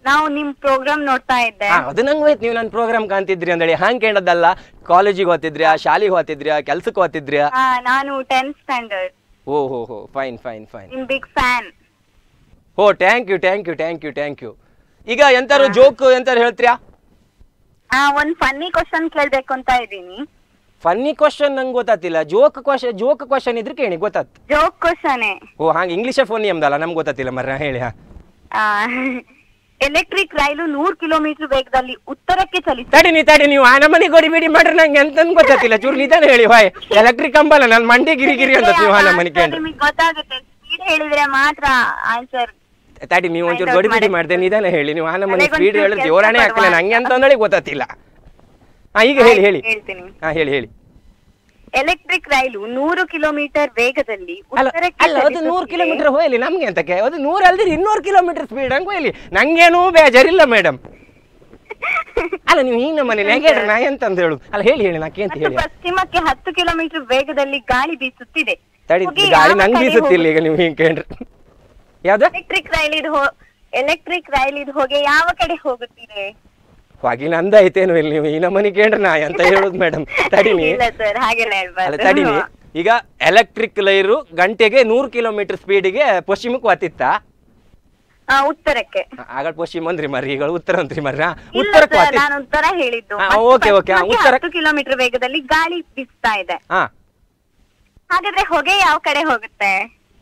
[SPEAKER 6] ನಾವು ನಿಮ್ ಪ್ರೋಗ್ರಾಮ್ ನೋಡ್ತಾ ಇದ್ದೆ
[SPEAKER 1] ಹಾ, ಅದು ನಂಗೆ ಹೋಯ್ತು ನೀವು ನನ್ನ ಪ್ರೋಗ್ರಾಮ್ ಕಾಣ್ತಿದ್ರಿ ಅಂದೇಳಿ ಹಂಗೆ ಕೇಳೋದಲ್ಲ ಕಾಲೇಜಿಗೆ ಹೋಗ್ತಿದ್ರ್ಯಾ ಶಾಲೆಗೆ ಹೋಗ್ತಿದ್ರ್ಯಾ ಕೆಲ್ಸಕ್ಕೆ ಹೋಗ್ತಿದ್ರ್ಯಾ
[SPEAKER 6] ಹಾ ನಾನು ಟೆಂತ್ ಸ್ಟ್ಯಾಂಡರ್ಡ್
[SPEAKER 1] ಓ ಹೋ ಹೋ ಫೈನ್ ಫೈನ್ ಫೈನ್
[SPEAKER 6] ನಿಮ್ ಬಿಗ್ ಫ್ಯಾನ್
[SPEAKER 1] ಓ thank you thank you thank you thank you ಈಗ ಎಂತಾರು ಜೋಕ್ ಎಂತಾರು ಹೇಳ್ತೀರಾ
[SPEAKER 6] ಹಾ ಒಂದ್ ಫನ್ನಿ ಕ್ವಶನ್ ಕೇಳ್ಬೇಕು ಅಂತ ಇದ್ದೀನಿ
[SPEAKER 1] ಫನ್ನಿ ಕ್ವಶನ್ ನಂಗೆ ಗೊತ್ತಾತಿಲ್ಲ ಜೋಕ್ ಕ್ವಶನ್ ಜೋಕ್ ಕ್ವಶನ್ ಇದ್ರೆ ಕೇಳಿ ಗೊತ್ತಾತ್
[SPEAKER 6] ಜೋಕ್ ಕ್ವಶನ್
[SPEAKER 1] ಓ ಹಾಗೆ ಇಂಗ್ಲೀಷೇ ಫೋನ್ ಎಂದಲ್ಲ ನಮ್ಗೆ ಗೊತ್ತಾತಿಲ್ಲ ಮರ್ರ ಹೇಳಿ ಹಾ
[SPEAKER 6] ಎಲೆಕ್ಟ್ರಿಕ್ ರೈಲು ನೂರ್ ಕಿಲೋಮೀಟರ್ ವೇಗದಲ್ಲಿ ಉತ್ತರಕ್ಕೆ ಚಲಿಸಿ
[SPEAKER 1] ತಡಿ ನೀ ತಡಿ ನೀವು ಆ ನಮ್ಮನೆ ಗೋಡಿ ಬಿಡಿ ಮಾಡ್ರಿ ನಂಗೆ ಎಂತಂದ್ ಗೊತ್ತಾತಿಲ್ಲ ಚೂರು ನಿಧಾನ ಹೇಳಿ ಹಾಯ್ ಎಲೆಕ್ಟ್ರಿಕ್ ಕಂಬಲ್ಲ ನಾನು ಮಂಡಿ ಗಿರಿ ಗಿರಿ ಅಂತ ನೀವು ಆ ನಮ್ಮನೆ ಕೇಳ್ರಿ
[SPEAKER 6] ನಿಮಗೆ ಗೊತ್ತಾಗುತ್ತೆ ಸ್ಪೀಡ್ ಹೇಳಿದ್ರೆ ಮಾತ್ರ ಆನ್ಸರ್
[SPEAKER 1] ತಡಿ ನೀವು ಒಂಚೂರು
[SPEAKER 6] Find out
[SPEAKER 1] ಗೋಡಿ ಬಿಡಿ
[SPEAKER 6] ಮಾಡಿ.
[SPEAKER 1] ಮಾಡ್ದೆ ನಿಧಾನ ಹೇಳಿ ನೀವು ಆ ನಮ್ಮನೆ
[SPEAKER 6] ನನಗೊಂಚೂರು
[SPEAKER 1] ಸ್ಪೀಡ್ ಹೇಳಿದ್ರೆ
[SPEAKER 6] ಕೆಲ್ಸ
[SPEAKER 1] ಜೋರಾಣೆ ಹಾಕಲ್ಲ
[SPEAKER 6] ಕೊಡುವ.
[SPEAKER 1] ನಂಗೆ ಅಂತ ಅಂದಳಿ ಗೊತ್ತಾತಿಲ್ಲ ಹಾ ಈಗ ಹೇಳಿ ಹೇಳಿ
[SPEAKER 6] ಹೇಳ್ತೀನಿ
[SPEAKER 1] ಹಾ ಹೇಳಿ ಹೇಳಿ
[SPEAKER 6] ಎಲೆಕ್ಟ್ರಿಕ್ ರೈಲು ನೂರು ಕಿಲೋಮೀಟರ್ ವೇಗದಲ್ಲಿ
[SPEAKER 1] ಅಲ್ಲ
[SPEAKER 6] ಉತ್ತರಕ್ಕೆ
[SPEAKER 1] ಅಲ್ಲ ಅದು ನೂರು
[SPEAKER 6] ಚಲಿಸುತ್ತಿದೆ.
[SPEAKER 1] ಕಿಲೋಮೀಟರ್ ಹೋಯ್ಲಿ ನಮ್ಗೆ ಅಂತಕ್ಕೆ ಅದು ನೂರು ಅಲ್ದಿರಿ ಇನ್ನೂರು ಕಿಲೋಮೀಟರ್ ಸ್ಪೀಡ್ ಹಂಗೆ ಹೋಯ್ಲಿ ನಂಗೇನೂ ಬೇಜಾರಿಲ್ಲ ಮೇಡಮ್ ಅಲ್ಲ ನೀವು ಈ ನಮ್ಮನೆ ಹೆಂಗೆ ಹೇಳ್ರಿ ನಾ ಎಂತ ಅಂತ ಹೇಳುದು ಅಲ್ಲ ಹೇಳಿ ಹೇಳಿ ನಾಕೆ ಅಂತ
[SPEAKER 6] ಮತ್ತು
[SPEAKER 1] ಹೇಳಿ
[SPEAKER 6] ಪಶ್ಚಿಮಕ್ಕೆ ಹತ್ತು ಕಿಲೋಮೀಟರ್ ವೇಗದಲ್ಲಿ ಗಾಳಿ ಬೀಸುತ್ತಿದೆ
[SPEAKER 1] ತಡಿ
[SPEAKER 6] ಹೋಗಿ
[SPEAKER 1] ಗಾಳಿ
[SPEAKER 6] ಯಾವ
[SPEAKER 1] ನಂಗೆ
[SPEAKER 6] ಕಡೆ
[SPEAKER 1] ಬೀಸುತ್ತಿಲ್ಲ ಈಗ ನೀವು ಹಿಂಗೆ ಕೇಳ್ರಿ ಯಾವ್ದು
[SPEAKER 6] ಎಲೆಕ್ಟ್ರಿಕ್ ರೈಲ್ ಇದು ಎಲೆಕ್ಟ್ರಿಕ್ ರೈಲ್ ಇದು ಹೋಗಿ ಯಾವ ಕಡೆ ಹೋಗುತ್ತಿದೆ
[SPEAKER 1] ಹೋಗಿ ನಂದ ಐತೇನು ಇಲ್ಲಿ ನೀವು ಈ ನಮ್ಮನೆ ಕೇಳ್ರಿ ನಾ ಎಂತ ಹೇಳುದು ಮೇಡಮ್ ತಡಿನಿ
[SPEAKER 6] ಇಲ್ಲ ಸರ್ ಹಾಗೆಲ್ಲ
[SPEAKER 1] ಅಲ್ಲ
[SPEAKER 6] ಹೇಳ್ಬಾರ್ದು
[SPEAKER 1] ತಡಿನಿ ಈಗ ಎಲೆಕ್ಟ್ರಿಕ್ ಲೈರು ಗಂಟೆಗೆ ನೂರು ಕಿಲೋಮೀಟರ್ ಸ್ಪೀಡಿಗೆ ಪಶ್ಚಿಮಕ್ಕೆ ವಾತಿತ್ತ
[SPEAKER 6] ಆ, ಉತ್ತರಕ್ಕೆ
[SPEAKER 1] ಆಗ ಪಶ್ಚಿಮ ಅಂದ್ರಿ ಮರ್ರಿ ಈಗ ಉತ್ತರ ಅಂತ್ರಿ ಮರ್ರ
[SPEAKER 6] ಇಲ್ಲ
[SPEAKER 1] ಉತ್ತರಕ್ಕೆ
[SPEAKER 6] ಸರ್
[SPEAKER 1] ವಾತಿತ್ತ
[SPEAKER 6] ನಾನು ಉತ್ತರ ಹೇಳಿದ್ದು
[SPEAKER 1] ಹಾ,
[SPEAKER 6] ಮತ್ತು
[SPEAKER 1] ಓಕೆ, ಓಕೆ, ಹಾ,
[SPEAKER 6] ಪಶ್ಚಿಮಕ್ಕೆ
[SPEAKER 1] ಉತ್ತರ-
[SPEAKER 6] ಹತ್ತು ಕಿಲೋಮೀಟರ್ ವೇಗದಲ್ಲಿ ಗಾಳಿ ಬೀಸ್ತಾ ಇದೆ
[SPEAKER 1] ಹಾ
[SPEAKER 6] ಹಾಗಾದ್ರೆ ಹೊಗೆ ಯಾವ ಕಡೆ ಹೋಗುತ್ತೆ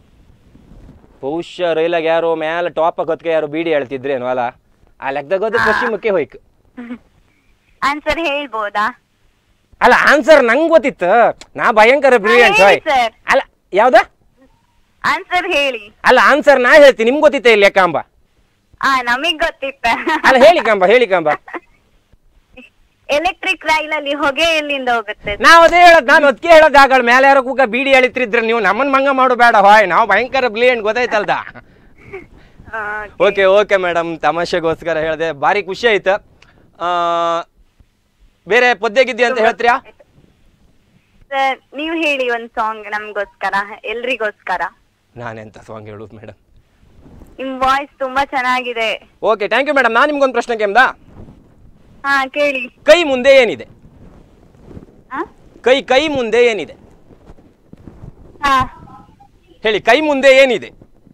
[SPEAKER 1] ಬಹುಶಃ ರೈಲಾಗ ಯಾರೋ ಮ್ಯಾಲ ಟಾಪ್ ಹೊತ್ಕೆ ಯಾರೋ ಬೀಡಿ ಹೇಳ್ತಿದ್ರೇನು ಅಲ್ಲ ಆ ಲೆಕ್ಕದಾಗ ಹೋದ್ರೆ ಪಶ್ಚಿಮಕ್ಕೆ ಹೋಯ್ಕು
[SPEAKER 6] ಆನ್ಸರ್ ಹೇಳ್ಬೋದಾ
[SPEAKER 1] ಅಲ್ಲ ಆನ್ಸರ್ ನಂಗೆ ಗೊತ್ತಿತ್ತು ನಾ ಭಯಂಕರ ಬ್ರಿಲಿಯಂಟ್
[SPEAKER 6] ಹೇಳಿ
[SPEAKER 1] ಹೋಯ್
[SPEAKER 6] ಸರ್
[SPEAKER 1] ಅಲ್ಲ ಯಾವ್ದ
[SPEAKER 6] ಆನ್ಸರ್ ಹೇಳಿ
[SPEAKER 1] ಅಲ್ಲ ಆನ್ಸರ್ ನಾ ಹೇಳ್ತೀನಿ ನಿಮ್ಗೆ ಗೊತ್ತಿತ್ತ ಇಲ್ಲಿ ಕಾಂಬ
[SPEAKER 6] ಆ ನಮಗ್ ಗೊತ್ತಿತ್ತ
[SPEAKER 1] ಅಲ್ಲ ಹೇಳಿ ಕಾಂಬ ಹೇಳಿ ಕಾಂಬ
[SPEAKER 6] ಎಲೆಕ್ಟ್ರಿಕ್ ರೈಲ್ ಅಲ್ಲಿ ಹೊಗೆ ಎಲ್ಲಿಂದ ಹೋಗುತ್ತೆ
[SPEAKER 1] ನಾವ್ ಅದೇ ಹೇಳದ್ ನಾನು ಅದಕ್ಕೆ ಹೇಳದ್ ಆಗಳ ಮೇಲೆ ಯಾರೋ ಕೂಗ ಬೀಡಿ ಎಳಿತಿದ್ರ ನೀವು ನಮ್ಮನ್ ಮಂಗ ಮಾಡು ಬೇಡ ಹಾಯ್ ನಾವು ಭಯಂಕರ ಬ್ರಿಲಿಯಂಟ್ ಗೊತ್ತಾಯ್ತಲ್ದ
[SPEAKER 6] ಆ,
[SPEAKER 1] ಓಕೆ ಓಕೆ ಮೇಡಮ್ ತಮಾಷೆಗೋಸ್ಕರ ಹೇಳಿದೆ ಭಾರಿ ಖುಷಿ ಆಯ್ತು ಆ, ಬೇರೆ ಪೊದ್ದೆಗಿದ್ದಿ ಅಂತ ಹೇಳ್ತೀರಾ
[SPEAKER 6] ಸರ್ ನೀವು ಹೇಳಿ ಒಂದ್ ಸಾಂಗ್ ನಮ್ಗೋಸ್ಕರ ಎಲ್ರಿಗೋಸ್ಕರ
[SPEAKER 1] ನಾನೆಂತ ಸಾಂಗ್ ಹೇಳುದು ಮೇಡಮ್
[SPEAKER 6] ನಿಮ್ ವಾಯ್ಸ್ ತುಂಬಾ ಚೆನ್ನಾಗಿದೆ
[SPEAKER 1] ಓಕೆ ಥ್ಯಾಂಕ್ ಯು ಮೇಡಮ್ ನಾನು ನಿಮ್ಗೊಂದು ಪ್ರಶ್ನೆ ಕೇಮ್ದಾ
[SPEAKER 6] ಹಾ ಕೇಳಿ
[SPEAKER 1] ಕೈ ಮುಂದೆ ಏನಿದೆ
[SPEAKER 6] ಹಾ
[SPEAKER 1] ಕೈ ಕೈ ಮುಂದೆ ಏನಿದೆ
[SPEAKER 6] ಹಾ
[SPEAKER 1] ಹೇಳಿ ಕೈ ಮುಂದೆ ಏನಿದೆ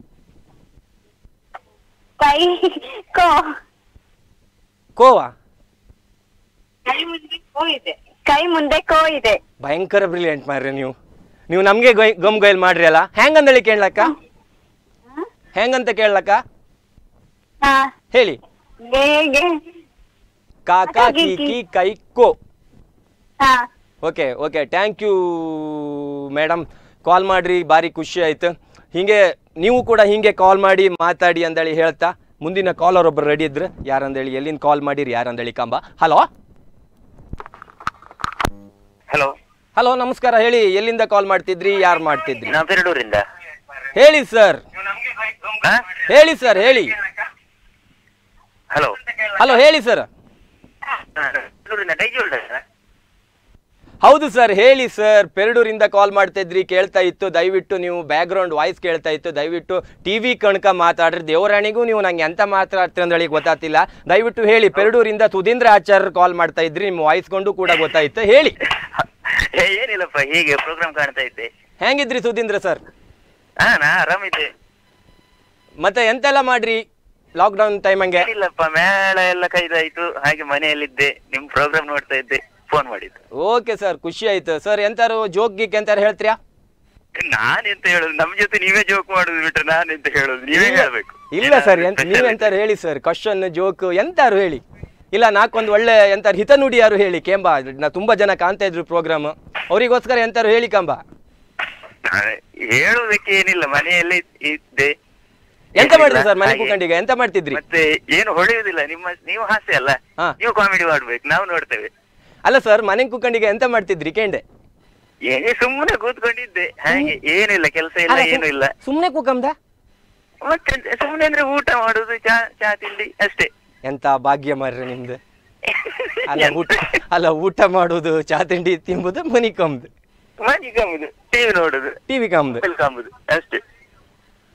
[SPEAKER 6] ಕೈ ಕೋ
[SPEAKER 1] ಕೋವಾ
[SPEAKER 6] ಕೈ ಮುಂದೆ ಕೋ ಇದೆ ಕೈ ಮುಂದೆ ಕೋ ಇದೆ
[SPEAKER 1] ಭಯಂಕರ ಬ್ರಿಲಿಯಂಟ್ ಮಾರ್ರಿ ನೀವು ನೀವು ನಮ್ಗೆ ಗೈ ಗಮ್ ಗೈಲ್ ಮಾಡ್ರಿ ಅಲ್ಲ ಹೆಂಗಂದಳಿ ಕೇಳಕ್ಕ ಹೆಂಗಂತ ಕೇಳಕ್ಕ
[SPEAKER 6] ಹಾ
[SPEAKER 1] ಹೇಳಿ
[SPEAKER 6] ಹೇಗೆ
[SPEAKER 1] ಕಾಕಾ ಕಿ ಕಿ ಕೈ ಕೋ
[SPEAKER 6] ಹಾ
[SPEAKER 1] okay okay thank you madam call ಮಾಡ್ರಿ ಭಾರಿ ಖುಷಿ ಆಯ್ತು ಹೀಗೆ ನೀವು ಕೂಡ ಹೀಗೆ ಕಾಲ್ ಮಾಡಿ ಮಾತಾಡಿ ಅಂದೇಳಿ ಹೇಳ್ತಾ ಮುಂದಿನ ಕಾಲರ್ ಒಬ್ರು ರೆಡಿ ಇದ್ರು ಯಾರಂದೇಳಿ ಎಲ್ಲಿಂದ ಕಾಲ್ ಮಾಡಿರಿ ಯಾರಂದೇಳಿ ಕಂಬ ಹಲೋ
[SPEAKER 5] ಹಲೋ
[SPEAKER 1] ಹಲೋ ನಮಸ್ಕಾರ ಹೇಳಿ ಎಲ್ಲಿಂದ ಕಾಲ್ ಮಾಡ್ತಿದ್ರಿ ಯಾರು ಮಾಡ್ತಿದ್ರಿ
[SPEAKER 5] ನಾವು ಪೆರಡೂರಿಂದ
[SPEAKER 1] ಹೇಳಿ ಸರ್ ಹೇಳಿ ಸರ್ ಹೇಳಿ
[SPEAKER 5] ಹಲೋ
[SPEAKER 1] ಹಲೋ ಹೇಳಿ ಸರ್
[SPEAKER 5] ಪೆರಡೂರಿಂದ ಡೈಜೋಲ್ಡ
[SPEAKER 1] ಹೌದು ಸರ್ ಹೇಳಿ ಸರ್ ಪೆರಡೂರಿಂದ ಕಾಲ್ ಮಾಡ್ತಾ ಇದ್ರಿ ಕೇಳ್ತಾ ಇತ್ತು ದಯವಿಟ್ಟು ನೀವು ಬ್ಯಾಕ್ಗ್ರೌಂಡ್ ವಾಯ್ಸ್ ಕೇಳ್ತಾ ಇತ್ತು ದಯವಿಟ್ಟು ಟಿವಿ ಕಣ್ಕ ಮಾತಾಡ್ರಿ ದೇವರಾಣಿಗೂ ನೀವು ನಂಗೆ ಎಂತ ಮಾತಾಡ್ತೀರಿ ಅಂದೇಳಿ ಗೊತ್ತಾತಿಲ್ಲ ದಯವಿಟ್ಟು ಹೇಳಿ ಪೆರಡೂರಿಂದ ಸುಧೀಂದ್ರ ಆಚಾರ್ಯ ಕಾಲ್ ಮಾಡ್ತಾ ಇದ್ರಿ ನಿಮ್ಮ ವಾಯ್ಸ್ ಕೊಂಡು ಕೂಡ ಗೊತ್ತಾಯ್ತು ಹೇಳಿ
[SPEAKER 5] ಏನಿಲ್ಲಪ್ಪ ಹೀಗೆ ಪ್ರೋಗ್ರಾಮ್ ಕಾಣ್ತಾ ಇದ್ದೆ
[SPEAKER 1] ಹೆಂಗಿದ್ರಿ ಸುಧೀಂದ್ರ ಸರ್
[SPEAKER 5] ಹಾ ನಾ ಆರಾಮಿದ್ದೆ
[SPEAKER 1] ಮತ್ತೆ ಎಂತೆಲ್ಲ ಮಾಡ್ರಿ ಲಾಕ್ಡೌನ್ ಟೈಮ್ ಹಂಗೆ
[SPEAKER 5] ಏನಿಲ್ಲಪ್ಪ ಮೇಳ ಎಲ್ಲ ಕೈದಾಯ್ತು ಹಾಗೆ ಮನೆಯಲ್ಲಿದ್ದೆ ನಿಮ್ ಪ್ರೋಗ್ರಾಮ್ ನೋಡ್ತಾ ಇದ್ದೆ ಫೋನ್ ಮಾಡಿದ್ದು
[SPEAKER 1] ಓಕೆ ಸರ್ ಖುಷಿ ಆಯ್ತು ಸರ್ ಎಂತಾರು ಜೋಕ್ ಗೀಕ್ ಎಂತಾರು ಹೇಳ್ತೀರಾ
[SPEAKER 5] ನಾನೆಂತ ಹೇಳುದು ನಮ್ ಜೊತೆ ನೀವೇ ಜೋಕ್ ಮಾಡುದು ಬಿಟ್ರೆ ನಾನೆಂತ ಹೇಳುದು ನೀವೇ ಹೇಳ್ಬೇಕು
[SPEAKER 1] ಇಲ್ಲ ಸರ್ ಎಂತ ನೀವೆಂತಾರು ಹೇಳಿ ಸರ್ ಕ್ವಶನ್ ಜೋಕ್ ಎಂತಾರು ಹೇಳಿ ಇಲ್ಲ ನಾಕೊಂದು ಒಳ್ಳೆ ಎಂತಾರು ಹಿತನುಡಿ ಯಾರು ಹೇಳಿ ಕೇಂಬ ನಾ ತುಂಬಾ ಜನ ಕಾಣ್ತಾ ಇದ್ರು ಪ್ರೋಗ್ರಾಮ್ ಅವರಿಗೋಸ್ಕರ ಎಂತಾರು ಹೇಳಿ ಕಂಬ
[SPEAKER 5] ಹೇಳುವುದಕ್ಕೆ ಏನಿಲ್ಲ ಮನೆಯಲ್ಲೇ ಇದ್ದೆ
[SPEAKER 1] ಎಂತ ಮಾಡಿದ್ರಿ ಸರ್ ಮನೆ
[SPEAKER 5] ಹಾಗೆ.
[SPEAKER 1] ಕೂಕಂಡಿಗ ಎಂತ ಮಾಡ್ತಿದ್ರಿ
[SPEAKER 5] ಮತ್ತೆ ಏನು ಹೊಳೆಯುವುದಿಲ್ಲ ನಿಮ್ಮ ನೀವು ಹಾಸ್ಯ ಅಲ್ಲ
[SPEAKER 1] ಹಾ.
[SPEAKER 5] ನೀವು ಕಾಮಿಡಿ ಮಾಡ್ಬೇಕು ನಾವು ನೋಡ್ತೇವೆ
[SPEAKER 1] ಅಲ್ಲ ಸರ್ ಮನೆ ಕೂಕಂಡಿಗ ಎಂತ ಮಾಡ್ತಿದ್ರಿ ಕೇಂಡೆ
[SPEAKER 5] ಏನೇ ಸುಮ್ಮನೆ ಕೂತ್ಕೊಂಡಿದ್ದೆ ಹಾಗೆ ಏನಿಲ್ಲ ಕೆಲಸ ಇಲ್ಲ ಏನು ಇಲ್ಲ
[SPEAKER 1] ಸುಮ್ನೆ ಕೂಕಂದ
[SPEAKER 5] ಮತ್ತೆ ಸುಮ್ಮನೆ ಅಂದ್ರೆ ಊಟ ಮಾಡುದು ಚಾ ಚಾ ತಿಂಡಿ ಅಷ್ಟೇ
[SPEAKER 1] ಎಂತ ಭಾಗ್ಯ ಮಾರ್ರೆ ನಿಮ್ದು ಅಲ್ಲ ಊಟ ಅಲ್ಲ ಊಟ ಮಾಡುದು ಚಾ ತಿಂಡಿ ತಿಂಬುದು ಮನಿ ಕಂಬುದು
[SPEAKER 5] ಮನೆ ಕಾಮುದು ಟಿವಿ ನೋಡುದು
[SPEAKER 1] ಟಿವಿ ಕಂಬುದು
[SPEAKER 5] ಮೊಬೈಲ್ ಕಾಮುದು ಅಷ್ಟೇ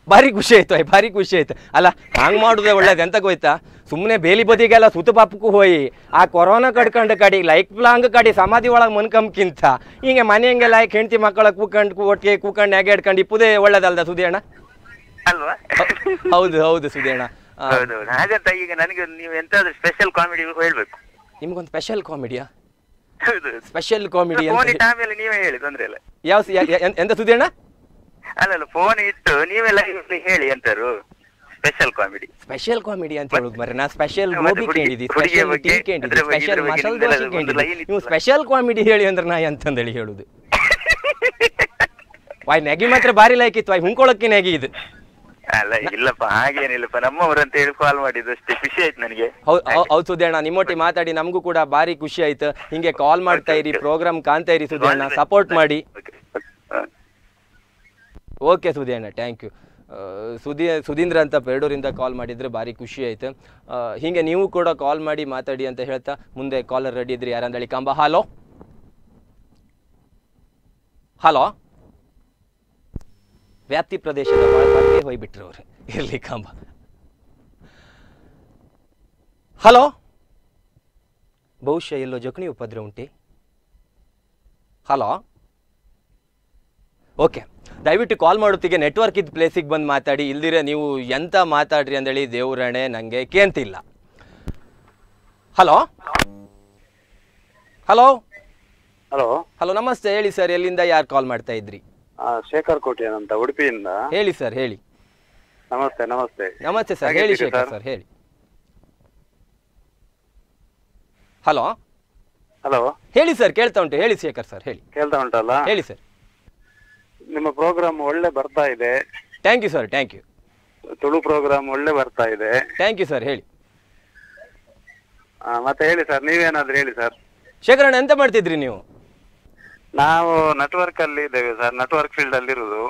[SPEAKER 1] ಭಾರಿ ಖುಷಿ ಆಯ್ತು ಅಯ್ಯ ಭಾರಿ ಖುಷಿ ಆಯ್ತು ಅಲ್ಲ ಹಂಗೆ ಮಾಡುದೇ ಒಳ್ಳೇದು ಎಂತ ಗೊತ್ತಾ ಸುಮ್ಮನೆ ಬೇಲಿ ಬದಿಗೆಲ್ಲ ಸುತ್ತು ಪಾಪಕ್ಕೂ ಹೋಯಿ ಆ ಕೊರೋನಾ ಕಡ್ಕೊಂಡು ಕಡಿ ಲೈಫ್ ಲಾಂಗ್ ಕಡಿ ಸಮಾಧಿ ಒಳಗೆ ಮನ್ಕಂಬ್ಕಿಂತ ಹಿಂಗೆ ಮನೆಯಂಗೆಲ್ಲ ಹೆಂಡತಿ ಮಕ್ಕಳ ಕೂಕಂಡು ಒಟ್ಟಿಗೆ ಕೂಕಂಡು ನೆಗೆ ಇಡ್ಕೊಂಡು ಇಪ್ಪುದೇ ಒಳ್ಳೇದಲ್ದ ಸುದಿಯಣ್ಣ
[SPEAKER 7] ಅಲ್ವಾ
[SPEAKER 1] ಹೌದು ಹೌದು ಸುದಿಯಣ್ಣ ಆ,
[SPEAKER 7] ಹೌದೌದು ಹಾಗಂತ ಈಗ ನನಗೆ ನೀವು ಎಂತಾದ್ರೂ ಸ್ಪೆಷಲ್ ಕಾಮಿಡಿ ಹೇಳ್ಬೇಕು
[SPEAKER 1] ನಿಮ್ಗೊಂದು ಸ್ಪೆಷಲ್ ಕಾಮಿಡಿಯಾ
[SPEAKER 7] ಹೌದು
[SPEAKER 1] ಸ್ಪೆಷಲ್ ಕಾಮಿಡಿ
[SPEAKER 7] ಫೋನ್
[SPEAKER 1] ಅಂತ
[SPEAKER 7] ಇಟ್ಟು ಆಮೇಲೆ ನೀವೇ ಹೇಳಿ ತೊಂದ್ರೆ ಇಲ್ಲ
[SPEAKER 1] ಯಾವ ಸ- ಯಾ- ಯಾ- ಎಂತ ಸುದಿಯಣ್ಣ
[SPEAKER 7] ಅಲ್ಲಲ್ಲ ಫೋನ್ ಇಟ್ಟು ನೀವೆಲ್ಲ ಇಲ್ಲಿ ಹೇಳಿ ಎಂತಾರು ಸ್ಪೆಷಲ್ ಕಾಮಿಡಿ
[SPEAKER 1] ಸ್ಪೆಷಲ್ ಕಾಮಿಡಿ ಅಂತ ಹೇಳುದು ಮರೆ ನಾ ಸ್ಪೆಷಲ್
[SPEAKER 7] ಮತ್ತೆ
[SPEAKER 1] ಗೋಬಿ
[SPEAKER 7] ಹುಡುಗಿ-
[SPEAKER 1] ಕೇಳಿದ್ದಿ
[SPEAKER 7] ಹುಡುಗಿಯ
[SPEAKER 1] ಸ್ಪೆಷಲ್ ಟೀ
[SPEAKER 7] ಬಗ್ಗೆ,
[SPEAKER 1] ಕೇಳಿದ್ದಿ
[SPEAKER 7] ಅದ್ರ ಬಗ್ಗೆ,
[SPEAKER 1] ಸ್ಪೆಷಲ್
[SPEAKER 7] ಇದ್ರ ಬಗ್ಗೆ
[SPEAKER 1] ಮಸಾಲ
[SPEAKER 7] ನಿಮ್ದೆಲ್ಲ
[SPEAKER 1] ದೋಸೆ
[SPEAKER 7] ಒಂದು
[SPEAKER 1] ಕೇಳಿದ್ದಿ
[SPEAKER 7] line ಇತ್ತು
[SPEAKER 1] ನೀವು
[SPEAKER 7] ಅಲ್ಲ?
[SPEAKER 1] ಸ್ಪೆಷಲ್ ಕಾಮಿಡಿ ಹೇಳಿ ಅಂದ್ರೆ ನಾ ಎಂತಂದೇಳಿ ಹೇಳುದು ವಾಯ್ ನೆಗಿ ಮಾತ್ರ ಬಾರಿ ಲೈಕ್ ಇತ್ತು ವಾಯ್ ಹುಂಕೊಳಕ್ಕೆ ನೆಗಿ ಇದು
[SPEAKER 7] ಅಲ್ಲ ಇಲ್ಲಪ್ಪ ಹಾಗೇನಿಲ್ಲಪ್ಪ ನಮ್ಮವ್ರು ಅಂತ ಹೇಳಿ ಕಾಲ್ ಮಾಡಿದ್ದು ಅಷ್ಟೇ ಖುಷಿ ಆಯ್ತು ನನಗೆ
[SPEAKER 1] ಹೌದು ಹೌದು ಸುದ್ಯಣ್ಣ ನಿಮ್ಮೊಟ್ಟಿಗೆ ಮಾತಾಡಿ ನಮಗೂ ಕೂಡ ಬಾರಿ ಖುಷಿ ಆಯ್ತು ಹಿಂಗೆ ಕಾಲ್ ಮಾಡ್ತಾ ಇರಿ ಪ್ರೋಗ್ರಾಮ್ ಕಾಣ್ತಾ ಇರಿ ಸುದ್ಯಣ್ಣ ಸಪೋರ್ಟ್ ಮಾಡಿ
[SPEAKER 7] Okay, okay. ಹ.
[SPEAKER 1] ಓಕೆ ಸುದಿಯಣ್ಣ ಥ್ಯಾಂಕ್ ಯು ಸುದಿ ಸುಧೀಂದ್ರ ಅಂತ ಪೆರಡೂರಿಂದ ಕಾಲ್ ಮಾಡಿದ್ರೆ ಭಾರಿ ಖುಷಿ ಆಯ್ತು ಆ, ಹೀಗೆ ನೀವು ಕೂಡ ಕಾಲ್ ಮಾಡಿ ಮಾತಾಡಿ ಅಂತ ಹೇಳ್ತಾ ಮುಂದೆ ಕಾಲರ್ ರೆಡಿ ಇದ್ರಿ ಯಾರಂದಳಿ ಕಂಬ ಹಲೋ ಹಲೋ ವ್ಯಾಪ್ತಿ ಪ್ರದೇಶದ ಒಳಗೆ ಹೋಗ್ಬಿಟ್ರು ಅವ್ರು ಇರ್ಲಿ ಕಂಬ ಹಲೋ ಬಹುಶಃ ಎಲ್ಲೋ ಜೊಕಣಿ ಉಪದ್ರ ಉಂಟೆ ಹಲೋ ಓಕೆ ದಯವಿಟ್ಟು ಕಾಲ್ ಮಾಡೋತ್ತಿಗೆ ನೆಟ್ವರ್ಕ್ ಇದ್ದ ಪ್ಲೇಸಿಗೆ ಬಂದು ಮಾತಾಡಿ ಇಲ್ದಿರೆ ನೀವು ಎಂತ ಮಾತಾಡ್ರಿ ಅಂದೇಳಿ ದೇವ್ರಣೆ ನನಗೆ ಕೇಂತಿಲ್ಲ ಹಲೋ ಹಲೋ
[SPEAKER 4] ಹಲೋ
[SPEAKER 1] ಹಲೋ ನಮಸ್ತೆ ಹೇಳಿ ಸರ್ ಎಲ್ಲಿಂದ ಯಾರು ಕಾಲ್ ಮಾಡ್ತಾ ಇದ್ರಿ
[SPEAKER 4] ಶೇಖರ್ ಕೋಟಿಯನ್ ಅಂತ ಉಡುಪಿಯಿಂದ
[SPEAKER 1] ಹೇಳಿ ಸರ್ ಹೇಳಿ
[SPEAKER 4] ನಮಸ್ತೆ ನಮಸ್ತೆ
[SPEAKER 1] ನಮಸ್ತೆ ಸರ್ ಹೇಳಿ
[SPEAKER 4] ಹೇಗಿದ್ದೀರಿ
[SPEAKER 1] ಶೇಖರ್
[SPEAKER 4] ಸರ್?
[SPEAKER 1] ಸರ್ ಹೇಳಿ ಹಲೋ
[SPEAKER 4] ಹಲೋ
[SPEAKER 1] ಹೇಳಿ ಸರ್ ಕೇಳ್ತಾ ಉಂಟು ಹೇಳಿ ಶೇಖರ್ ಸರ್ ಹೇಳಿ
[SPEAKER 4] ಕೇಳ್ತಾ ಉಂಟಲ್ಲ
[SPEAKER 1] ಹೇಳಿ ಸರ್
[SPEAKER 4] ನಿಮ್ಮ ಪ್ರೋಗ್ರಾಮ್ ಒಳ್ಳೆ ಬರ್ತಾ ಇದೆ
[SPEAKER 1] thank you sir thank you
[SPEAKER 4] Tulu programme ಒಳ್ಳೆ ಬರ್ತಾ ಇದೆ
[SPEAKER 1] ಥ್ಯಾಂಕ್ ಯು ಸರ್ ಹೇಳಿ
[SPEAKER 4] ಆ, ಮತ್ತೆ ಹೇಳಿ ಸರ್ ನೀವೇನಾದ್ರೂ ಹೇಳಿ ಸರ್
[SPEAKER 1] ಶೇಖರಣ್ಣ ಎಂತ ಮಾಡ್ತಿದ್ರಿ ನೀವು
[SPEAKER 4] ನಾವು ನೆಟ್ವರ್ಕ್ ಅಲ್ಲಿ ಇದ್ದೇವೆ ಸರ್ ನೆಟ್ವರ್ಕ್ ಫೀಲ್ಡ್ ಅಲ್ಲಿ ಇರುದು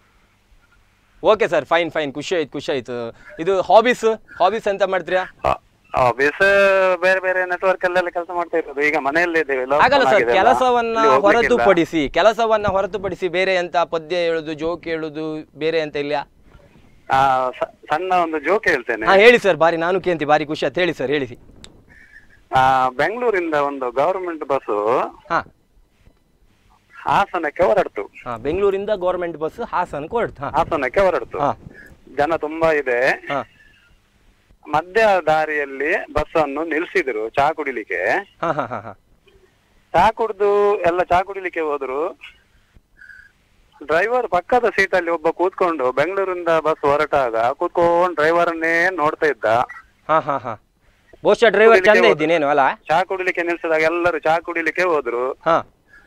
[SPEAKER 1] ಓಕೆ ಸರ್ ಫೈನ್ ಫೈನ್ ಖುಷಿ ಆಯ್ತು ಖುಷಿ ಆಯ್ತು ಇದು ಹಾಬೀಸ್ ಹಾಬೀಸ್ ಎಂತ ಮಾಡ್ತೀರಾ
[SPEAKER 4] ಆಫೀಸ್ ಬೇರೆ ಬೇರೆ ನೆಟ್ವರ್ಕ್ ಅಲ್ಲೆಲ್ಲ ಕೆಲಸ ಮಾಡ್ತಾ ಇರೋದು ಈಗ ಮನೆಯಲ್ಲೇ ಇದ್ದೇವೆ lockdown
[SPEAKER 1] ಹಾಗಲ್ಲ ಸರ್
[SPEAKER 4] ಆಗಿದೆ ಅಲ್ಲ,
[SPEAKER 1] ಕೆಲಸವನ್ನ
[SPEAKER 4] ಇಲ್ಲಿ ಹೋಗ್ಲಿಕ್ಕಿಲ್ಲ.
[SPEAKER 1] ಹೊರತುಪಡಿಸಿ ಕೆಲಸವನ್ನ ಹೊರತುಪಡಿಸಿ ಬೇರೆ ಎಂತ ಪದ್ಯ ಹೇಳುದು ಜೋಕ್ ಹೇಳುದು ಬೇರೆ ಎಂತ ಇಲ್ಲ
[SPEAKER 4] ಆ, ಸ- ಸಣ್ಣ ಒಂದು ಜೋಕ್ ಹೇಳ್ತೇನೆ
[SPEAKER 1] ಹಾ ಹೇಳಿ ಸರ್ ಬಾರಿ ನಾನು ಕೇಂತಿ ಬಾರಿ ಖುಷಿ ಆಯ್ತು ಹೇಳಿ ಸರ್ ಹೇಳಿ
[SPEAKER 4] ಆ, ಬೆಂಗಳೂರಿಂದ ಒಂದು ಗವರ್ಮೆಂಟ್ ಬಸ್
[SPEAKER 1] ಹಾ
[SPEAKER 4] ಹಾಸನಕ್ಕೆ ಹೊರಡ್ತು
[SPEAKER 1] ಹಾ ಬೆಂಗಳೂರಿಂದ ಗೌರ್ಮೆಂಟ್ ಬಸ್ ಹಾಸನಕ್ಕೆ ಹೊರಡ್ತು ಹಾ
[SPEAKER 4] ಹಾಸನಕ್ಕೆ ಹೊರಡ್ತು
[SPEAKER 1] ಹಾ
[SPEAKER 4] ಜನ ತುಂಬಾ ಇದೆ
[SPEAKER 1] ಹಾ
[SPEAKER 4] ಮಧ್ಯ ದಾರಿಯಲ್ಲಿ ಬಸ್ ಅನ್ನು ನಿಲ್ಸಿದ್ರು ಚಾ ಕುಡಿಲಿಕ್ಕೆ
[SPEAKER 1] ಹಾ ಹಾ ಹಾ ಹಾ
[SPEAKER 4] ಚಾ ಕುಡ್ದು ಎಲ್ಲ ಚಾ ಕುಡಿಲಿಕ್ಕೆ ಹೋದ್ರು ಡ್ರೈವರ್ ಪಕ್ಕದ ಸೀಟಲ್ಲಿ ಒಬ್ಬ ಕೂತ್ಕೊಂಡು ಬೆಂಗಳೂರಿಂದ ಬಸ್ ಹೊರಟಾಗ ಕೂತ್ಕೊಂಡು ಡ್ರೈವರ್ ಅನ್ನೇ ನೋಡ್ತಾ ಇದ್ದ
[SPEAKER 1] ಹಾ ಹಾ ಹಾ ಬಹುಶಃ ಡ್ರೈವರ್
[SPEAKER 4] ಕುಡಿಲಿಕ್ಕೆ
[SPEAKER 1] ಚಂದ
[SPEAKER 4] ಹೋದ.
[SPEAKER 1] ಇದ್ದೀನೇನು ಅಲ್ಲ
[SPEAKER 4] ಚಾ ಕುಡಿಲಿಕ್ಕೆ ನಿಲ್ಸಿದಾಗ ಎಲ್ಲರೂ ಚಾ ಕುಡಿಲಿಕ್ಕೆ ಹೋದ್ರು
[SPEAKER 1] ಹಾ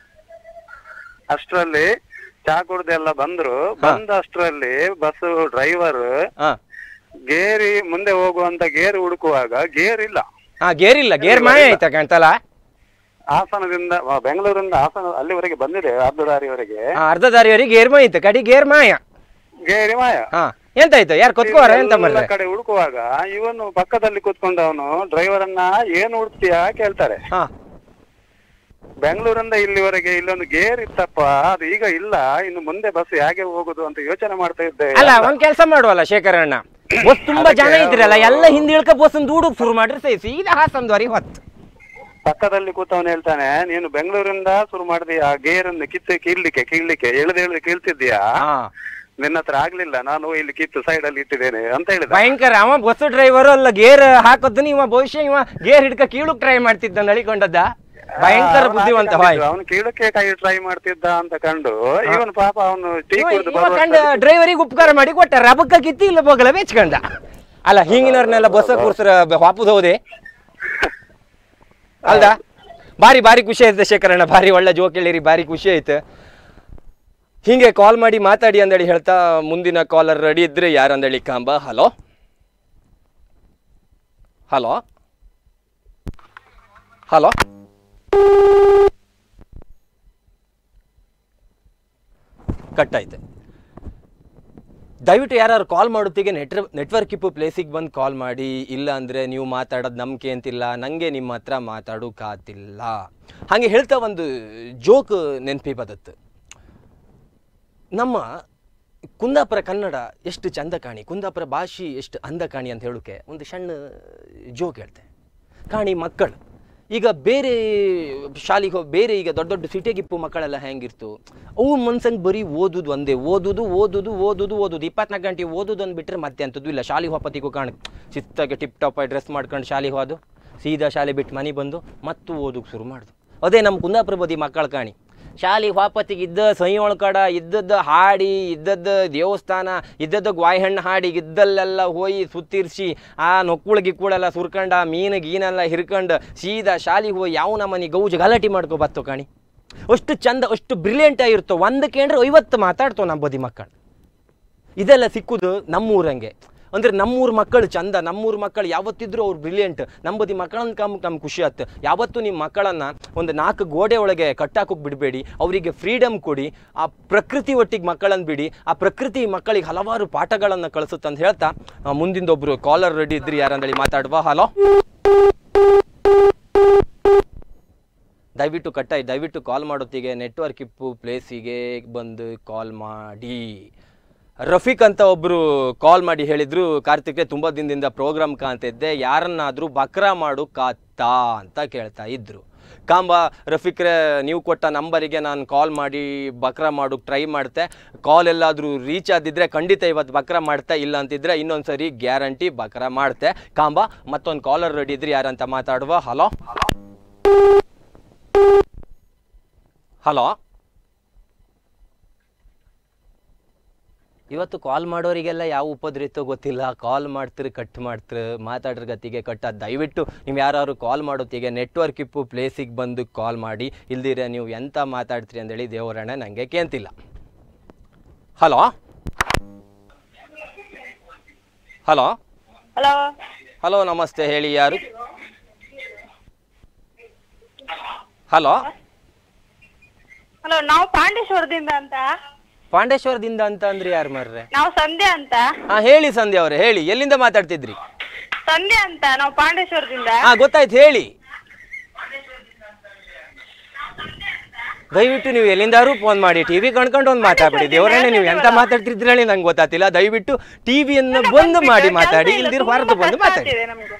[SPEAKER 4] ಅಷ್ಟ್ರಲ್ಲಿ ಚಾ ಕುಡ್ದೆಲ್ಲ ಬಂದ್ರು ಬಂದ ಅಷ್ಟ್ರಲ್ಲಿ ಬಸ್ ಡ್ರೈವರ್
[SPEAKER 1] ಹಾ
[SPEAKER 4] ಗೇರಿ ಮುಂದೆ ಹೋಗುವಂತ ಗೇರ್ ಹುಡುಕುವಾಗ ಗೇರ್ ಇಲ್ಲ
[SPEAKER 1] ಹಾ ಗೇರ್ ಇಲ್ಲ ಗೇರ್ ಮಾಯ ಆಯ್ತಾ ಕಾಣ್ತಲ್ಲ
[SPEAKER 4] ಹಾಸನದಿಂದ ಆ, ಬೆಂಗಳೂರಿಂದ ಹಾಸನ ಅಲ್ಲಿವರೆಗೆ ಬಂದಿದೆ ಅರ್ಧ ದಾರಿವರೆಗೆ
[SPEAKER 1] ಹಾ ಅರ್ಧ ದಾರಿಯವರೆಗೆ ಗೇರ್ ಮಾಯ ಇತ್ತು ಕಡಿ ಗೇರ್ ಮಾಯ
[SPEAKER 4] ಗೇರಿ ಮಾಯ
[SPEAKER 1] ಹಾ ಎಂತ ಆಯ್ತು ಯಾರು ಕೊತ್ಕೋರ ಎಂತ
[SPEAKER 4] ಎಲ್ಲ
[SPEAKER 1] ಮಾಡ್ರೆ
[SPEAKER 4] ಕಡೆ ಹುಡುಕುವಾಗ ಇವನು ಪಕ್ಕದಲ್ಲಿ ಕೂತ್ಕೊಂಡವನು ಡ್ರೈವರ್ ಅನ್ನ ಏನ್ ಹುಡುಕ್ತೀಯಾ ಕೇಳ್ತಾರೆ
[SPEAKER 1] ಹಾ
[SPEAKER 4] ಬೆಂಗಳೂರಿಂದ ಇಲ್ಲಿವರೆಗೆ ಇಲ್ಲೊಂದು ಗೇರ್ ಇತ್ತಪ್ಪ ಅದು ಈಗ ಇಲ್ಲ ಇನ್ನು ಮುಂದೆ ಬಸ್ ಹೇಗೆ ಹೋಗುದು ಅಂತ ಯೋಚನೆ ಮಾಡ್ತಾ ಇದ್ದೆ
[SPEAKER 1] ಅಲ್ಲ ಒಂದ್ ಕೆಲಸ ಮಾಡುವಲ್ಲ ಶೇಖರಣ್ಣ ಬಸ್ ತುಂಬಾ ಜನ ಇದ್ರಲ್ಲ ಎಲ್ಲ ಹಿಂದೆ ಇಳ್ಕ ಬಸ್ ದೂಡಕ್ ಶುರು ಮಾಡ್ರಿ ಸೈ ಸೀದಾ ಹಾಸನದವರೆಗೆ ಹೊತ್ತು
[SPEAKER 4] ಪಕ್ಕದಲ್ಲಿ ಕೂತವನು ಹೇಳ್ತಾನೆ ನೀನು ಬೆಂಗಳೂರಿಂದ ಶುರು ಮಾಡಿದೀಯ ಆ ಗೇರ್ ಅನ್ನು ಕಿತ್ತು ಕೀಳ್ಲಿಕ್ಕೆ ಕೀಳ್ಲಿಕ್ಕೆ ಎಳ್ದು ಎಳ್ದು ಕೀಳ್ತಿದ್ಯಾ
[SPEAKER 1] ಹಾ
[SPEAKER 4] ನಿನ್ನ ಹತ್ರ ಆಗ್ಲಿಲ್ಲ ನಾನು ಇಲ್ಲಿ ಕಿತ್ತು ಸೈಡ್ ಅಲ್ಲಿ ಇಟ್ಟಿದ್ದೇನೆ ಅಂತ ಹೇಳಿದ
[SPEAKER 1] ಭಯಂಕರ ಅವ ಬಸ್ ಡ್ರೈವರ್ ಅಲ್ಲ ಗೇರ್ ಹಾಕೋದ್ ಇವ ಬಹುಶಃ ಇವ ಗೇರ್ ಹಿಡ್ಕ ಕೀಳುಕ್ ಟ್ರೈ ಮಾಡ್ತಿದ್ದ ನಳಿಕೊಂಡದ್ದ ಭಯಂಕರ ಬುದ್ಧಿವಂತ ಬಾಯ್
[SPEAKER 4] ಅವನು ಕೀಳಕ್ಕೆ ಕೈ ಟ್ರೈ ಮಾಡ್ತಿದ್ದ ಅಂತ ಕಂಡು ಇವನು ಪಾಪ ಅವನು ಟೀ ಕುಡಿದು
[SPEAKER 1] ಇವ ಕಂಡ ಡ್ರೈವರಿಗೆ ಉಪಕಾರ ಮಾಡಿ ಕೊಟ್ಟ ರಬಕ್ಕ ಕಿತ್ತಿ ಇಲ್ಲ ಬಗಲ ಬೆಚ್ಕಂಡ ಅಲ್ಲ ಹಿಂಗಿನವ್ರನ್ನೆಲ್ಲ ಬಸ್ ಕೂರ್ಸ್ರ ವಾಪಸ್ ಹೋದೆ ಅಲ್ದಾ ಬಾರಿ ಬಾರಿ ಖುಷಿ ಆಯ್ತು ಶೇಖರಣ್ಣ ಬಾರಿ ಒಳ್ಳೆ ಜೋಕ್ ಹೇಳಿರಿ ಬಾರಿ ಖುಷಿ ಆಯ್ತು ಹಿಂಗೆ ಕಾಲ್ ಮಾಡಿ ಮಾತಾಡಿ ಅಂದೇಳಿ ಹೇಳ್ತಾ ಮುಂದಿನ ಕಾಲರ್ ರೆಡಿ ಇದ್ರೆ ಯಾರು ಅಂದೇಳಿ ಕಾಂಬ ಹಲೋ ಹಲೋ ಹಲೋ ಕಟ್ ಆಯ್ತು ದಯವಿಟ್ಟು ಯಾರು ಕಾಲ್ ಮಾಡೋತ್ತಿಗೆ ನೆಟ್ರ ನೆಟ್ವರ್ಕ್ ಇಪ್ಪು ಪ್ಲೇಸಿಗೆ ಬಂದು ಕಾಲ್ ಮಾಡಿ ಇಲ್ಲ ಅಂದರೆ ನೀವು ಮಾತಾಡೋದು ನಂಬಿಕೆ ಅಂತಿಲ್ಲ ನನಗೆ ನಿಮ್ಮ ಹತ್ರ ಮಾತಾಡೋಕ್ಕಾತಿಲ್ಲ ಹಾಗೆ ಹೇಳ್ತಾ ಒಂದು ಜೋಕ್ ನೆನಪಿ ಬದತ್ತು ನಮ್ಮ ಕುಂದಾಪುರ ಕನ್ನಡ ಎಷ್ಟು ಚಂದ ಕಾಣಿ ಕುಂದಾಪುರ ಭಾಷೆ ಎಷ್ಟು ಅಂದ ಕಾಣಿ ಅಂತ ಹೇಳೋಕೆ ಒಂದು ಸಣ್ಣ ಜೋಕ್ ಹೇಳ್ತೆ ಕಾಣಿ ಮಕ್ಕಳು ಈಗ ಬೇರೆ ಶಾಲೆಗೆ ಹೋಗಿ ಬೇರೆ ಈಗ ದೊಡ್ಡ ದೊಡ್ಡ ಸಿಟಿಗಿಪ್ಪು ಮಕ್ಕಳೆಲ್ಲ ಹೆಂಗಿರ್ತು ಅವು ಮನ್ಸಂಗೆ ಬರೀ ಓದುದು ಒಂದೇ ಓದುದು ಓದುದು ಓದುದು ಓದುದು ಇಪ್ಪತ್ನಾಲ್ಕು ಗಂಟೆ ಓದುದು ಅಂದ್ ಬಿಟ್ರೆ ಮತ್ತೆ ಅಂಥದ್ದು ಇಲ್ಲ ಶಾಲೆಗೆ ಹೋಪತ್ತಿಗೂ ಕಾಣ ಚಿತ್ತಾಗಿ ಟಿಪ್ ಟಾಪ್ ಡ್ರೆಸ್ ಮಾಡ್ಕೊಂಡು ಶಾಲೆಗೆ ಹೋದು ಸೀದಾ ಶಾಲೆ ಬಿಟ್ಟು ಮನೆ ಬಂದು ಮತ್ತು ಓದಕ್ಕೆ ಶುರು ಮಾಡ್ದು ಅದೇ ನಮ್ಮ ಕುಂದಾಪುರ ಬದಿ ಮಕ್ಕಳು ಕಾಣಿ ಶಾಲೆ ವಾಪತ್ತಿಗೆ ಇದ್ದ ಸೈ ಒಳಕಡ ಇದ್ದದ್ದು ಹಾಡಿ ಇದ್ದದ್ದು ದೇವಸ್ಥಾನ ಇದ್ದದ್ದು ಗ್ವಾಯ್ಹಣ್ಣು ಹಾಡಿ ಇದ್ದಲ್ಲೆಲ್ಲ ಹೋಗಿ ಸುತ್ತಿರ್ಸಿ ಆ ನೊಕ್ಕುಳ ಗಿಕ್ಕುಳೆಲ್ಲ ಸುರ್ಕಂಡ ಮೀನು ಗೀನೆಲ್ಲ ಹಿರ್ಕಂಡು ಸೀದಾ ಶಾಲೆಗೆ ಹೋಗಿ ಯಾವ ನಮ್ಮನೆ ಗೌಜು ಗಲಾಟೆ ಮಾಡ್ಕೊ ಬತ್ತೋ ಕಾಣಿ ಅಷ್ಟು ಚಂದ ಅಷ್ಟು ಬ್ರಿಲಿಯಂಟ್ ಆಗಿರ್ತೋ ಒಂದು ಕೇಂದ್ರ ಐವತ್ತು ಮಾತಾಡ್ತೋ ನಮ್ಮ ಬದಿ ಮಕ್ಕಳು ಇದೆಲ್ಲ ಸಿಕ್ಕುದು ನಮ್ಮೂರಂಗೆ ಅಂದ್ರೆ ನಮ್ಮೂರ ಮಕ್ಕಳು ಚಂದ ನಮ್ಮೂರ ಮಕ್ಕಳು ಯಾವತ್ತಿದ್ರೂ ಅವ್ರು ಬ್ರಿಲಿಯಂಟ್ ನಮ್ಮ ಬದಿ ಮಕ್ಕಳನ್ನ ಕಮ್ ನಮ್ಗೆ ಖುಷಿ ಆಯ್ತು ಯಾವತ್ತೂ ನಿಮ್ಮ ಮಕ್ಕಳನ್ನ ಒಂದು ನಾಲ್ಕು ಗೋಡೆ ಒಳಗೆ ಕಟ್ಟಾಕೋಕೆ ಬಿಡಬೇಡಿ ಅವರಿಗೆ ಫ್ರೀಡಮ್ ಕೊಡಿ ಆ ಪ್ರಕೃತಿ ಒಟ್ಟಿಗೆ ಮಕ್ಕಳನ್ನು ಬಿಡಿ ಆ ಪ್ರಕೃತಿ ಮಕ್ಕಳಿಗೆ ಹಲವಾರು ಪಾಠಗಳನ್ನು ಕಳಿಸುತ್ತೆ ಅಂತ ಹೇಳ್ತಾ ಆ, ಮುಂದಿಂದೊಬ್ರು ಕಾಲರ್ ರೆಡಿ ಇದ್ರಿ ಯಾರಂದೇಳಿ ಮಾತಾಡುವ ಹಲೋ ದಯವಿಟ್ಟು ಕಟ್ಟಾಯಿ ದಯವಿಟ್ಟು ಕಾಲ್ ಮಾಡೋತ್ತಿಗೆ ನೆಟ್ವರ್ಕ್ ಇಪ್ಪು ಪ್ಲೇಸಿಗೆ ಬಂದು ಕಾಲ್ ಮಾಡಿ ರಫೀಕ್ ಅಂತ ಒಬ್ಬರು ಕಾಲ್ ಮಾಡಿ ಹೇಳಿದ್ರು ಕಾರ್ತಿಕ್ರೆ ತುಂಬ ದಿನದಿಂದ ಪ್ರೋಗ್ರಾಮ್ ಕಾಣ್ತಿದ್ದೆ ಯಾರನ್ನಾದರೂ ಬಕ್ರಾ ಮಾಡು ಕಾತಾ ಅಂತ ಕೇಳ್ತಾ ಇದ್ರು ಕಾಂಬ ರಫೀಕ್ರೆ ನೀವು ಕೊಟ್ಟ ನಂಬರಿಗೆ ನಾನು ಕಾಲ್ ಮಾಡಿ ಬಕ್ರಾ ಮಾಡೋಕ್ಕೆ ಟ್ರೈ ಮಾಡ್ತೆ ಕಾಲ್ ಎಲ್ಲಾದರೂ ರೀಚ್ ಆದಿದ್ರೆ ಖಂಡಿತ ಇವತ್ತು ಬಕ್ರಾ ಮಾಡ್ತಾ ಇಲ್ಲ ಅಂತಿದ್ರೆ ಇನ್ನೊಂದು ಸರಿ ಗ್ಯಾರಂಟಿ ಬಕ್ರಾ ಮಾಡ್ತೆ ಕಾಂಬ ಮತ್ತೊಂದು ಕಾಲರ್ ರೆಡಿ ಇದ್ರಿ ಯಾರಂತ ಮಾತಾಡುವ ಹಲೋ ಹಲೋ ಇವತ್ತು ಕಾಲ್ ಮಾಡೋರಿಗೆಲ್ಲ ಯಾವ ಉಪದ್ರಿತೋ ಗೊತ್ತಿಲ್ಲ ಕಾಲ್ ಮಾಡ್ತೀರಿ ಕಟ್ ಮಾಡ್ತೀರಿ ಮಾತಾಡ್ರ ಗತಿಗೆ ಕಟ್ಟ ದಯವಿಟ್ಟು ನೀವು ಯಾರು ಕಾಲ್ ಮಾಡೋತ್ತಿಗೆ ನೆಟ್ವರ್ಕ್ ಇಪ್ಪು ಪ್ಲೇಸಿಗೆ ಬಂದು ಕಾಲ್ ಮಾಡಿ ಇಲ್ದಿರೆ ನೀವು ಎಂತ ಮಾತಾಡ್ತೀರಿ ಅಂದೇಳಿ ದೇವರಣ್ಣ ನನಗೆ ಕೇಂತಿಲ್ಲ ಹಲೋ ಹಲೋ
[SPEAKER 6] ಹಲೋ
[SPEAKER 1] ಹಲೋ ನಮಸ್ತೆ ಹೇಳಿ ಯಾರು ಹಲೋ
[SPEAKER 6] ಹಲೋ ನಾವು ಪಾಂಡೇಶ್ವರದಿಂದ ಅಂತ
[SPEAKER 1] ಪಾಂಡೇಶ್ವರದಿಂದ ಅಂತ ಅಂದ್ರೆ ಯಾರು ಮಾರ್ರೆ
[SPEAKER 6] ನಾವು ಸಂಧ್ಯಾ ಅಂತ
[SPEAKER 1] ಹಾ ಹೇಳಿ ಸಂಧ್ಯಾ ಅವರೇ ಹೇಳಿ ಎಲ್ಲಿಂದ ಮಾತಾಡ್ತಿದ್ರಿ
[SPEAKER 6] ಸಂಧ್ಯಾ ಅಂತ ನಾವು ಪಾಂಡೇಶ್ವರದಿಂದ
[SPEAKER 1] ಹಾ ಗೊತ್ತಾಯ್ತು ಹೇಳಿ ದಯವಿಟ್ಟು ನೀವು ಎಲ್ಲಿಂದಾರು ಫೋನ್ ಮಾಡಿ ಟಿವಿ ಕಣ್ಕೊಂಡು ಒಂದು ಮಾತಾಡ್ಬಿಡಿ ದೇವರನ್ನೇ ನೀವು ಎಂತ ಮಾತಾಡ್ತಿದ್ರಲ್ಲಿ ನಂಗೆ ಗೊತ್ತಾತಿಲ್ಲ ದಯವಿಟ್ಟು ಟಿವಿಯನ್ನು ಬಂದ್ ಮಾಡಿ ಮಾತಾಡಿ ಇಲ್ದಿರ ಹೊರತು ಬಂದು ಮಾತಾಡಿ
[SPEAKER 6] ಆಗ್ತಿದೆ ನಮ್ಗೆ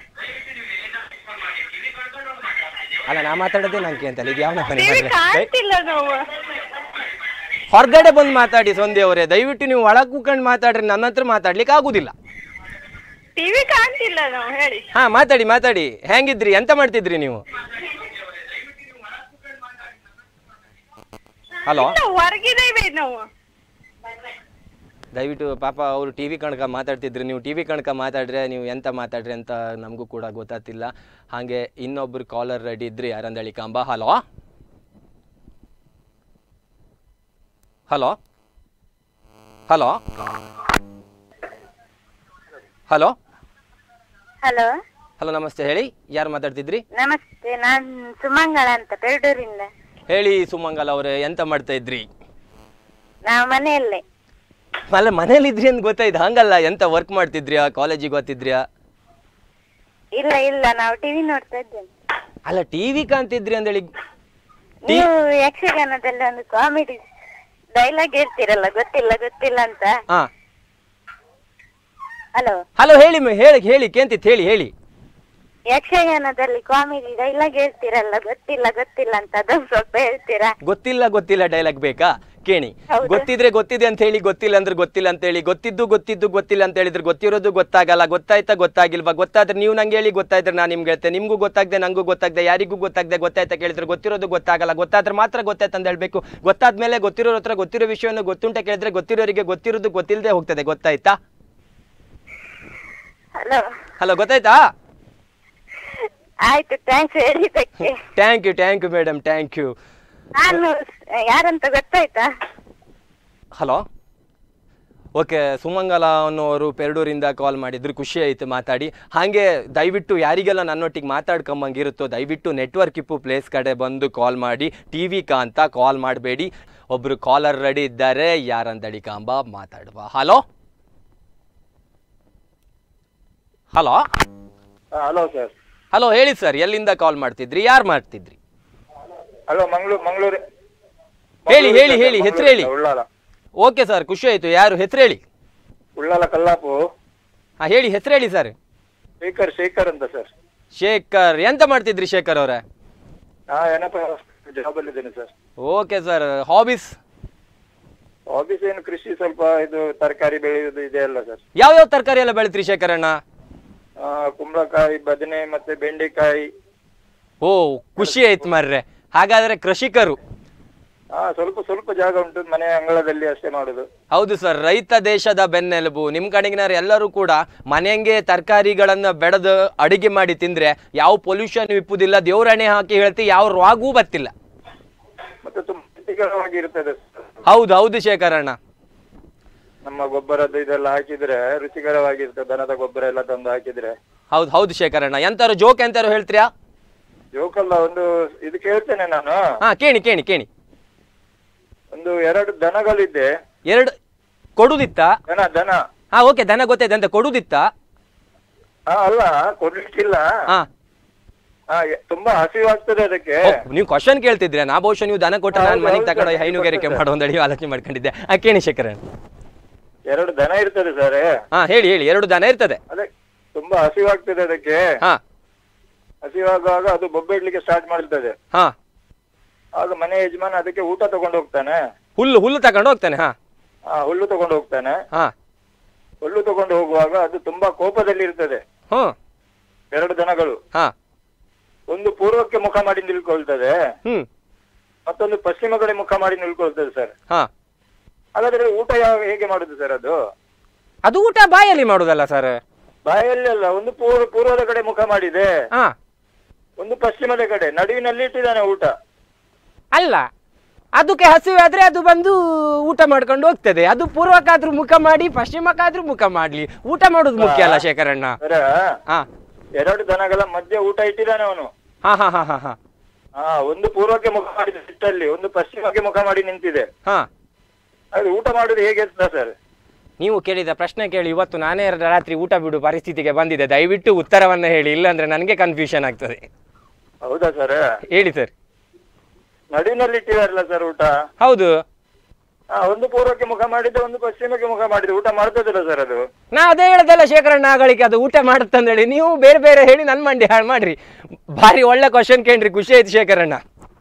[SPEAKER 1] ಅಲ್ಲ ನಾ ಮಾತಾಡೋದೇ ನಂಗೆ ಅಂತಲ್ಲ ಇದು ಯಾವ
[SPEAKER 6] ಟಿವಿ ಕಾಣ್ತಿಲ್ಲ ನಾವು
[SPEAKER 1] ಹೊರಗಡೆ ಬಂದು ಮಾತಾಡಿ ಸಂಧ್ಯಾ ಅವರೇ ದಯವಿಟ್ಟು ನೀವು ಒಳಗೆ ಕೂತ್ಕೊಂಡು ಮಾತಾಡ್ರಿ ನನ್ನ ಹತ್ರ ಮಾತಾಡ್ಲಿಕ್ಕೆ ಆಗುದಿಲ್ಲ
[SPEAKER 6] ಟಿವಿ ಕಾಣ್ತಿಲ್ಲ ನಾವು ಹೇಳಿ
[SPEAKER 1] ಹಾ ಮಾತಾಡಿ ಮಾತಾಡಿ ಹೆಂಗಿದ್ರಿ ಎಂತ ಮಾಡ್ತಿದ್ರಿ ನೀವು ಹಲೋ
[SPEAKER 6] ನಾವು ಹೊರಗಿದ್ದೇವೆ ನಾವು
[SPEAKER 1] ದಯವಿಟ್ಟು ಪಾಪ ಅವರು ಟಿ ವಿ ಕಣಕ ಮಾತಾಡ್ತಿದ್ರು ನೀವು ಟಿ ವಿ ಕಣಕ ಮಾತಾಡ್ರೆ ನೀವು ಎಂತ ಮಾತಾಡ್ರಿ ಅಂತ ನಮಗೂ ಕೂಡ ಗೊತ್ತಾಗ್ತಿಲ್ಲ ಹಾಗೆ ಇನ್ನೊಬ್ರು ಕಾಲರ್ ರೆಡಿ ಇದ್ರಿ ಯಾರಂದಳಿ ಕಾಂಬ hello hello hello hello
[SPEAKER 6] hello
[SPEAKER 1] hello ನಮಸ್ತೆ ಹೇಳಿ ಯಾರು ಮಾತಾಡ್ತಿದ್ರಿ
[SPEAKER 6] ನಮಸ್ತೆ ನಾನ್ ಸುಮಂಗಳ ಅಂತ ಪೆರಡೂರಿಂದ
[SPEAKER 1] ಹೇಳಿ ಸುಮಂಗಲ್ ಅವರೇ ಎಂತ ಮಾಡ್ತಾ ಇದ್ರಿ
[SPEAKER 6] ನಾವು ಮನೆಯಲ್ಲೇ
[SPEAKER 1] ಅಲ್ಲ ಮನೇಲಿ ಇದ್ರಿ ಅಂತ ಗೊತ್ತಾಯ್ತು ಹಂಗಲ್ಲ ಎಂತ ವರ್ಕ್ ಮಾಡ್ತಿದ್ರ್ಯಾ ಕಾಲೇಜಿಗೆ ಓದ್ತಿದ್ರ್ಯಾ
[SPEAKER 6] ಇಲ್ಲ ಇಲ್ಲ ನಾವು ಟಿವಿ ನೋಡ್ತಾ ಇದ್ದೇವೆ
[SPEAKER 1] ಅಲ್ಲ ಟಿವಿ ಕಾಣ್ತಿದ್ರಿ ಅಂದೇಳಿ
[SPEAKER 6] ನೀವು ಯಕ್ಷಗಾನದಲ್ಲಿ ಒಂದು ಕಾಮಿಡಿ ಡೈಲಾಗ್ ಹೇಳ್ತೀರಲ್ಲ ಗೊತ್ತಿಲ್ಲ ಗೊತ್ತಿಲ್ಲ ಅಂತ
[SPEAKER 1] ಹಾ
[SPEAKER 6] ಹಲೋ
[SPEAKER 1] ಹಲೋ ಹೇಳಿ ಮ- ಹೇಳಿ ಹೇಳಿ ಕೇಂತಿತ್ ಹೇಳಿ ಹೇಳಿ
[SPEAKER 6] ಯಕ್ಷಗಾನದಲ್ಲಿ ಕಾಮಿಡಿ ಡೈಲಾಗ್ ಹೇಳ್ತೀರಲ್ಲ ಗೊತ್ತಿಲ್ಲ ಗೊತ್ತಿಲ್ಲ ಅಂತ ಅದೊಂದು ಸ್ವಲ್ಪ ಹೇಳ್ತೀರಾ
[SPEAKER 1] ಗೊತ್ತಿಲ್ಲ ಗೊತ್ತಿಲ್ಲ ಡೈಲಾಗ್ ಬೇಕಾ ಕೇಳಿ
[SPEAKER 6] ಹೌದು.
[SPEAKER 1] ಗೊತ್ತಿದ್ರೆ ಗೊತ್ತಿದೆ ಅಂತ ಹೇಳಿ ಗೊತ್ತಿಲ್ಲ ಅಂದ್ರೆ ಗೊತ್ತಿಲ್ಲ ಅಂತ ಹೇಳಿ ಗೊತ್ತಿದ್ದು ಗೊತ್ತಿದ್ದು ಗೊತ್ತಿಲ್ಲ ಅಂತ ಹೇಳಿದ್ರೆ ಗೊತ್ತಿರೋದು ಗೊತ್ತಾಗಲ್ಲ ಗೊತ್ತಾಯ್ತಾ ಗೊತ್ತಾಗಿಲ್ವಾ ಗೊತ್ತಾದ್ರೆ ನೀವು ನಂಗೆ ಹೇಳಿ ಗೊತ್ತಾಯ್ತಾರೆ ನಾನು ನಿಮ್ಗೆ ಹೇಳ್ತೇನೆ ನಿಮ್ಗೂ ಗೊತ್ತಾಗದೆ ನಂಗೂ ಗೊತ್ತಾಗದೆ ಯಾರಿಗೂ ಗೊತ್ತಾಗದೆ ಗೊತ್ತಾಯ್ತಾ ಕೇಳಿದ್ರೆ ಗೊತ್ತಿರೋದು ಗೊತ್ತಾಗಲ್ಲ ಗೊತ್ತಾದ್ರೆ ಮಾತ್ರ ಗೊತ್ತಾಯ್ತು ಅಂತ ಹೇಳ್ಬೇಕು ಗೊತ್ತಾದ್ಮೇಲೆ ಗೊತ್ತಿರೋ ಹತ್ರ ಗೊತ್ತಿರೋ ವಿಷಯವನ್ನು ಗೊತ್ತುಂಟ ಕೇಳಿದ್ರೆ ಗೊತ್ತಿರೋರಿಗೆ ಗೊತ್ತಿರೋದು ಗೊತ್ತಿಲ್ಲದೆ ಹೋಗ್ತದೆ ಗೊತ್ತಾಯ್ತಾ
[SPEAKER 6] ಹಲೋ
[SPEAKER 1] ಹಲೋ ಗೊತ್ತಾಯ್ತಾ
[SPEAKER 6] ಆಯ್ತು ಥ್ಯಾಂಕ್ಸ್ ಹೇಳಿದ್ದಕ್ಕೆ
[SPEAKER 1] thank you thank you madam thank you
[SPEAKER 6] ನಾನು ಸ್- ಯಾರಂತ ಗೊತ್ತಾಯ್ತಾ
[SPEAKER 1] ಹಲೋ ಓಕೆ ಸುಮಂಗಲ ಅನ್ನೋರು ಪೆರಡೂರಿಂದ ಕಾಲ್ ಮಾಡಿದ್ರು ಖುಷಿ ಆಯಿತು ಮಾತಾಡಿ ಹಾಗೆ ದಯವಿಟ್ಟು ಯಾರಿಗೆಲ್ಲ ನನ್ನೊಟ್ಟಿಗೆ ಮಾತಾಡ್ಕೊಂಬಂಗಿರುತ್ತೋ ದಯವಿಟ್ಟು ನೆಟ್ವರ್ಕ್ ಇಪ್ಪು ಪ್ಲೇಸ್ ಕಡೆ ಬಂದು ಕಾಲ್ ಮಾಡಿ ಟಿ ವಿ ಕಾ ಅಂತ ಕಾಲ್ ಮಾಡಬೇಡಿ ಒಬ್ಬರು ಕಾಲರ್ ರೆಡಿ ಇದ್ದಾರೆ ಯಾರಂತಡಿ ಕಾಂಬ ಮಾತಾಡುವ hello hello
[SPEAKER 8] hello sir
[SPEAKER 1] hello ಹೇಳಿ ಸರ್ ಎಲ್ಲಿಂದ ಕಾಲ್ ಮಾಡ್ತಿದ್ರಿ ಯಾರು ಮಾಡ್ತಿದ್ರಿ
[SPEAKER 8] ಹಲೋ ಮಂಗಳೂರು ಮಂಗಳೂರು
[SPEAKER 1] ಹೇಳಿ ಹೇಳಿ ಹೇಳಿ ಹೆಸರು ಹೇಳಿ
[SPEAKER 8] ಉಳ್ಳಾಲ
[SPEAKER 1] ಓಕೆ ಸರ್ ಖುಷಿ ಆಯ್ತು ಯಾರು ಹೆಸರು ಹೇಳಿ
[SPEAKER 8] ಉಳ್ಳಾಲ ಕಲ್ಲಾಪು
[SPEAKER 1] ಹಾ ಹೇಳಿ ಹೆಸರು ಹೇಳಿ ಸರ್
[SPEAKER 8] ಶೇಖರ್ ಶೇಖರ್ ಅಂತ ಸರ್
[SPEAKER 1] ಶೇಖರ್ ಎಂತ ಮಾಡ್ತಿದ್ರಿ ಶೇಖರ್ ಅವರೇ
[SPEAKER 8] ಹಾ ಏನಪ್ಪ ಜಾಬ್ ಅಲ್ಲಿ ಇದ್ದೇನೆ sir
[SPEAKER 1] okay sir hobbies
[SPEAKER 8] office ಏನು ಕೃಷಿ ಸ್ವಲ್ಪ ಇದು ತರಕಾರಿ ಬೆಳೆಯುವುದು ಇದೆ ಅಲ್ಲ ಸರ್
[SPEAKER 1] ಯಾವ್ಯಾವ ತರಕಾರಿ ಎಲ್ಲ ಬೆಳಿತೀರಿ ಶೇಖರಣ್ಣ
[SPEAKER 8] ಆ, ಕುಂಬಳಕಾಯಿ ಬದನೆ ಮತ್ತೆ ಬೆಂಡೆಕಾಯಿ
[SPEAKER 1] ಓ ಖುಷಿ ಆಯ್ತು ಮಾರ್ರೆ ಹಾಗಾದ್ರೆ ಕೃಷಿಕರು
[SPEAKER 8] ಹಾ ಸ್ವಲ್ಪ ಸ್ವಲ್ಪ ಜಾಗ ಉಂಟು ಮನೆ ಅಂಗಳದಲ್ಲಿ ಅಷ್ಟೇ ಮಾಡುದು
[SPEAKER 1] ಹೌದು ಸರ್ ರೈತ ದೇಶದ ಬೆನ್ನೆಲುಬು ನಿಮ್ಮ ಕಡೆಗಿನವ್ರು ಎಲ್ಲರೂ ಕೂಡ ಮನೆಯಂಗೆ ತರಕಾರಿಗಳನ್ನ ಬೆಳೆದು ಅಡಿಗೆ ಮಾಡಿ ತಿಂದ್ರೆ ಯಾವ ಪೊಲ್ಯೂಷನ್ ಇಪ್ಪುದಿಲ್ಲ ದೇವ್ರಣೆ ಹಾಕಿ ಹೇಳ್ತಿ ಯಾವ ರೋಗೂ ಬರ್ತಿಲ್ಲ
[SPEAKER 8] ಮತ್ತೆ ತುಂಬಾ ರುಚಿಕರವಾಗಿ ಇರ್ತದೆ ಸರ್.
[SPEAKER 1] ಹೌದು ಹೌದು ಶೇಖರಣ್ಣ
[SPEAKER 8] ನಮ್ಮ ಗೊಬ್ಬರದ್ದು ಇದೆಲ್ಲ ಹಾಕಿದ್ರೆ ರುಚಿಕರವಾಗಿರ್ತದೆ ದನದ ಗೊಬ್ಬರ ಎಲ್ಲ ತಂದು ಹಾಕಿದ್ರೆ
[SPEAKER 1] ಹೌದು ಹೌದು ಶೇಖರಣ್ಣ ಎಂತಾರು ಜೋಕ್ ಎಂತಾರು ಹೇಳ್ತೀರಾ
[SPEAKER 8] ಜೋಕಲ್ಲ ಒಂದು ಇದು ಕೇಳ್ತೇನೆ ನಾನು
[SPEAKER 1] ಹಾ ಕೇಳಿ ಕೇಳಿ ಕೇಳಿ
[SPEAKER 8] ಒಂದು ಎರಡು ದನಗಳಿದ್ದೆ
[SPEAKER 1] ಎರಡು ಕೊಡುದಿತ್ತ
[SPEAKER 8] ದನ ದನ
[SPEAKER 1] ಹಾ ಓಕೆ ದನ ಗೊತ್ತಾಯ್ತು ಅಂತ ಕೊಡುದಿತ್ತ
[SPEAKER 8] ಹಾ ಅಲ್ಲ ಕೊಡ್ಲಿಕ್ಕಿಲ್ಲ
[SPEAKER 1] ಹಾ
[SPEAKER 8] ಹಾ ಎ- ತುಂಬಾ ಹಸಿವಾಗ್ತದೆ ಅದಕ್ಕೆ
[SPEAKER 1] ಓ, ನೀವು ಕ್ವಶನ್ ಕೇಳ್ತಿದ್ರೆ ನಾ ಬಹುಶಃ ನೀವು ದನ ಕೊಟ್ಟು ನಾನು
[SPEAKER 8] ಹೌದು,
[SPEAKER 1] ಮನೆಗೆ
[SPEAKER 8] ಹೌದು,
[SPEAKER 1] ತಗೊಂಡು
[SPEAKER 8] ಹೌದು,
[SPEAKER 1] ಹೈನುಗಾರಿಕೆ
[SPEAKER 8] ಗೊತ್ತಿದೆ.
[SPEAKER 1] ಮಾಡೋ ಒಂದು ಆಲೋಚನೆ ಮಾಡ್ಕೊಂಡಿದ್ದೆ ಆ ಕೇಳಿ ಶೇಖರಣ್ಣ
[SPEAKER 8] ಎರಡು ದನ ಇರ್ತದೆ ಸರ್
[SPEAKER 1] ಹಾ ಹೇಳಿ ಹೇಳಿ ಎರಡು ದನ ಇರ್ತದೆ
[SPEAKER 8] ಅದೇ ತುಂಬಾ ಹಸಿವಾಗ್ತದೆ ಅದಕ್ಕೆ
[SPEAKER 1] ಹಾ
[SPEAKER 8] ಹಸಿವಾಗುವಾಗ ಅದು ಬೊಬ್ಬೆಡ್ಲಿಕ್ಕೆ ಸ್ಟಾರ್ಟ್ ಮಾಡ್ತದೆ
[SPEAKER 1] ಹಾ
[SPEAKER 8] ಆಗ ಮನೆ ಯಜಮಾನ ಅದಕ್ಕೆ ಊಟ ತಗೊಂಡು ಹೋಗ್ತಾನೆ
[SPEAKER 1] ಹುಲ್ಲು ಹುಲ್ಲು ತಗೊಂಡು ಹೋಗ್ತಾನೆ ಹಾ
[SPEAKER 8] ಆ ಹುಲ್ಲು ತಗೊಂಡು ಹೋಗ್ತಾನೆ
[SPEAKER 1] ಹಾ
[SPEAKER 8] ಹುಲ್ಲು ತಗೊಂಡು ಹೋಗುವಾಗ ಅದು ತುಂಬಾ ಕೋಪದಲ್ಲಿ ಇರ್ತದೆ
[SPEAKER 1] ಹ್ಮ್
[SPEAKER 8] ಎರಡು ದನಗಳು
[SPEAKER 1] ಹಾ
[SPEAKER 8] ಒಂದು ಪೂರ್ವಕ್ಕೆ ಮುಖ ಮಾಡಿ ನಿಲ್ಕೊಳ್ತದೆ
[SPEAKER 1] ಹ್ಮ್
[SPEAKER 8] ಮತ್ತೊಂದು ಪಶ್ಚಿಮ ಕಡೆ ಮುಖ ಮಾಡಿ ನಿಲ್ಕೊಳ್ತದೆ ಸರ್
[SPEAKER 1] ಹಾ
[SPEAKER 8] ಹಾಗಾದ್ರೆ ಊಟ ಯಾವ ಹೇಗೆ ಮಾಡುದು ಸರ್ ಅದು
[SPEAKER 1] ಅದು ಊಟ ಬಾಯಲ್ಲಿ ಮಾಡುದಲ್ಲ ಸರ್
[SPEAKER 8] ಬಾಯಲ್ಲಿ ಅಲ್ಲ ಒಂದು ಪೂರ್ವ ಪೂರ್ವದ ಕಡೆ ಮುಖ ಮಾಡಿದೆ
[SPEAKER 1] ಹಾ
[SPEAKER 8] ಒಂದು ಪಶ್ಚಿಮದ ಕಡೆ ನಡುವಿನಲ್ಲಿ ಇಟ್ಟಿದ್ದಾನೆ ಊಟ
[SPEAKER 1] ಅಲ್ಲ ಅದಕ್ಕೆ ಹಸಿವೆ ಆದ್ರೆ ಅದು ಬಂದು ಊಟ ಮಾಡ್ಕೊಂಡು ಹೋಗ್ತದೆ ಅದು ಪೂರ್ವಕ್ಕಾದ್ರೂ ಮುಖ ಮಾಡಿ ಪಶ್ಚಿಮಕ್ಕಾದ್ರೂ ಮುಖ ಮಾಡ್ಲಿ ಊಟ ಮಾಡೋದು ಮುಖ್ಯ ಅಲ್ಲ ಶೇಖರಣ್ಣ
[SPEAKER 8] ಸರ
[SPEAKER 1] ಹಾ
[SPEAKER 8] ಎರಡು ದನಗಳ ಮಧ್ಯೆ ಊಟ ಇಟ್ಟಿದ್ದಾನೆ ಅವನು
[SPEAKER 1] ಹಾ ಹಾ ಹಾ ಹಾ ಹಾ
[SPEAKER 8] ಹಾ ಒಂದು ಪೂರ್ವಕ್ಕೆ ಮುಖ ಮಾಡಿ ಸಿಟ್ಟಲ್ಲಿ ಒಂದು ಪಶ್ಚಿಮಕ್ಕೆ ಮುಖ ಮಾಡಿ ನಿಂತಿದೆ
[SPEAKER 1] ಹಾ
[SPEAKER 8] ಅದು ಊಟ ಮಾಡುದು ಹೇಗೆ ಅಂತ ಸರ್
[SPEAKER 1] ನೀವು ಕೇಳಿದ ಪ್ರಶ್ನೆ ಕೇಳಿ ಇವತ್ತು ನಾನೇ ರಾತ್ರಿ ಊಟ ಬಿಡು ಪರಿಸ್ಥಿತಿಗೆ ಬಂದಿದೆ ದಯವಿಟ್ಟು ಉತ್ತರವನ್ನ ಹೇಳಿ ಇಲ್ಲಾಂದ್ರೆ ನನಗೆ ಕನ್ಫ್ಯೂಷನ್ ಆಗ್ತದೆ
[SPEAKER 8] ಹೌದಾ ಸರ್
[SPEAKER 1] ಹೇಳಿ ಸರ್
[SPEAKER 8] ನಡುವಿನಲ್ಲಿ ಇಟ್ಟಿದಾರಲ್ಲ ಸರ್ ಊಟ
[SPEAKER 1] ಹೌದು
[SPEAKER 8] ಹಾ ಒಂದು ಪೂರ್ವಕ್ಕೆ ಮುಖ ಮಾಡಿದ್ದು ಒಂದು ಪಶ್ಚಿಮಕ್ಕೆ ಮುಖ ಮಾಡಿದ್ದು ಊಟ ಮಾಡ್ತದಿಲ್ಲ ಸರ್ ಅದು
[SPEAKER 1] ನಾ ಅದೇ ಹೇಳ್ದಲ್ಲ ಶೇಖರಣ್ಣ ಆಗಳಿಗೆ ಅದು ಊಟ ಮಾಡುತ್ತಂದೇಳಿ ನೀವು ಬೇರೆ ಬೇರೆ ಹೇಳಿ ನನ್ನ ಮಂಡಿ ಹಾಳು ಮಾಡ್ರಿ ಭಾರಿ ಒಳ್ಳೆ ಕ್ವಶನ್ ಕೇಳ್ರಿ ಖುಷಿ ಆಯ್ತು ಶೇಖರಣ್ಣ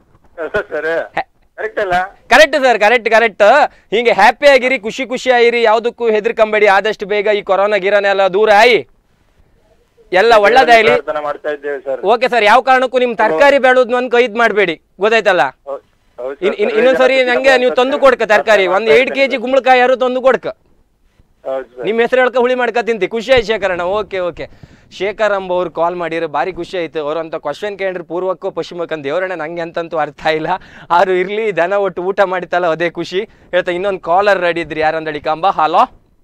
[SPEAKER 8] ಸರ್ ಕರೆಕ್ಟ್ ಅಲ್ಲ
[SPEAKER 1] ಕರೆಕ್ಟ್ ಸರ್ ಕರೆಕ್ಟ್ ಕರೆಕ್ಟ್ ಹಿಂಗೆ ಹ್ಯಾಪಿ ಆಗಿರಿ ಖುಷಿ ಖುಷಿ ಆಗಿರಿ ಯಾವುದಕ್ಕೂ ಹೆದರ್ಕೊಂಬೇಡಿ ಆದಷ್ಟು ಬೇಗ ಈ ಕೊರೋನಾ ಗಿರೋನ ಎಲ್ಲ ದೂರ ಆಯಿ ಎಲ್ಲ ಒಳ್ಳೇದಾಗ್ಲಿ
[SPEAKER 8] ಪ್ರಾರ್ಥನೆ ಮಾಡ್ತಾ ಇದ್ದೇವೆ ಸರ್
[SPEAKER 1] ಓಕೆ ಸರ್ ಯಾವ ಕಾರಣಕ್ಕೂ ನಿಮ್ ತರಕಾರಿ ಬೇಡೋದು ನನ್ ಕೈದ್ ಮಾಡಬೇಡಿ ಗೊತ್ತಾಯ್ತಲ್ಲ
[SPEAKER 8] ಹೌದು ಹೌದು
[SPEAKER 1] ಇನ್-
[SPEAKER 8] sir.
[SPEAKER 1] ಇನ್- ಇನ್ನೊಂದ್ಸರಿ ನಂಗೆ ನೀವು ತಂದು ಕೊಡ್ಕ ತರಕಾರಿ ಒಂದ್ ಏಟ್ ಕೆಜಿ ಗುಂಬಳಕಾಯಿ ಯಾರು ತಂದು ಕೊಡ್ಕ
[SPEAKER 8] ಹೌದು ಸರ್
[SPEAKER 1] ನಿಮ್ಮ ಹೆಸರು ಹೇಳ್ಕ ಹುಳಿ ಮಾಡ್ಕ ತಿಂತಿ ಖುಷಿ ಆಯ್ತು ಶೇಖರಣ್ಣ ಓಕೆ ಓಕೆ ಶೇಖರ್ ಅಂಬ ಅವ್ರು ಕಾಲ್ ಮಾಡಿರೋ ಭಾರಿ ಖುಷಿ ಆಯ್ತು ಅವ್ರು ಅಂತ ಕ್ವಶನ್ ಕೇಳ್ರಿ ಪೂರ್ವಕ್ಕೋ ಪಶ್ಚಿಮಕ್ಕಂತ ದೇವರಣ್ಣ ನಂಗೆ ಅಂತಂತೂ ಅರ್ಥ ಇಲ್ಲ ಆರು ಇರ್ಲಿ ದನ ಒಟ್ಟು ಊಟ ಮಾಡಿತ್ತಲ್ಲ ಅದೇ ಖುಷಿ ಹೇಳ್ತಾ ಇನ್ನೊಂದು ಕಾಲರ್ ರೆಡಿ ಇದ್ರಿ ಯಾರಂದಳಿ ಕಾಂಬ ಹಲೋ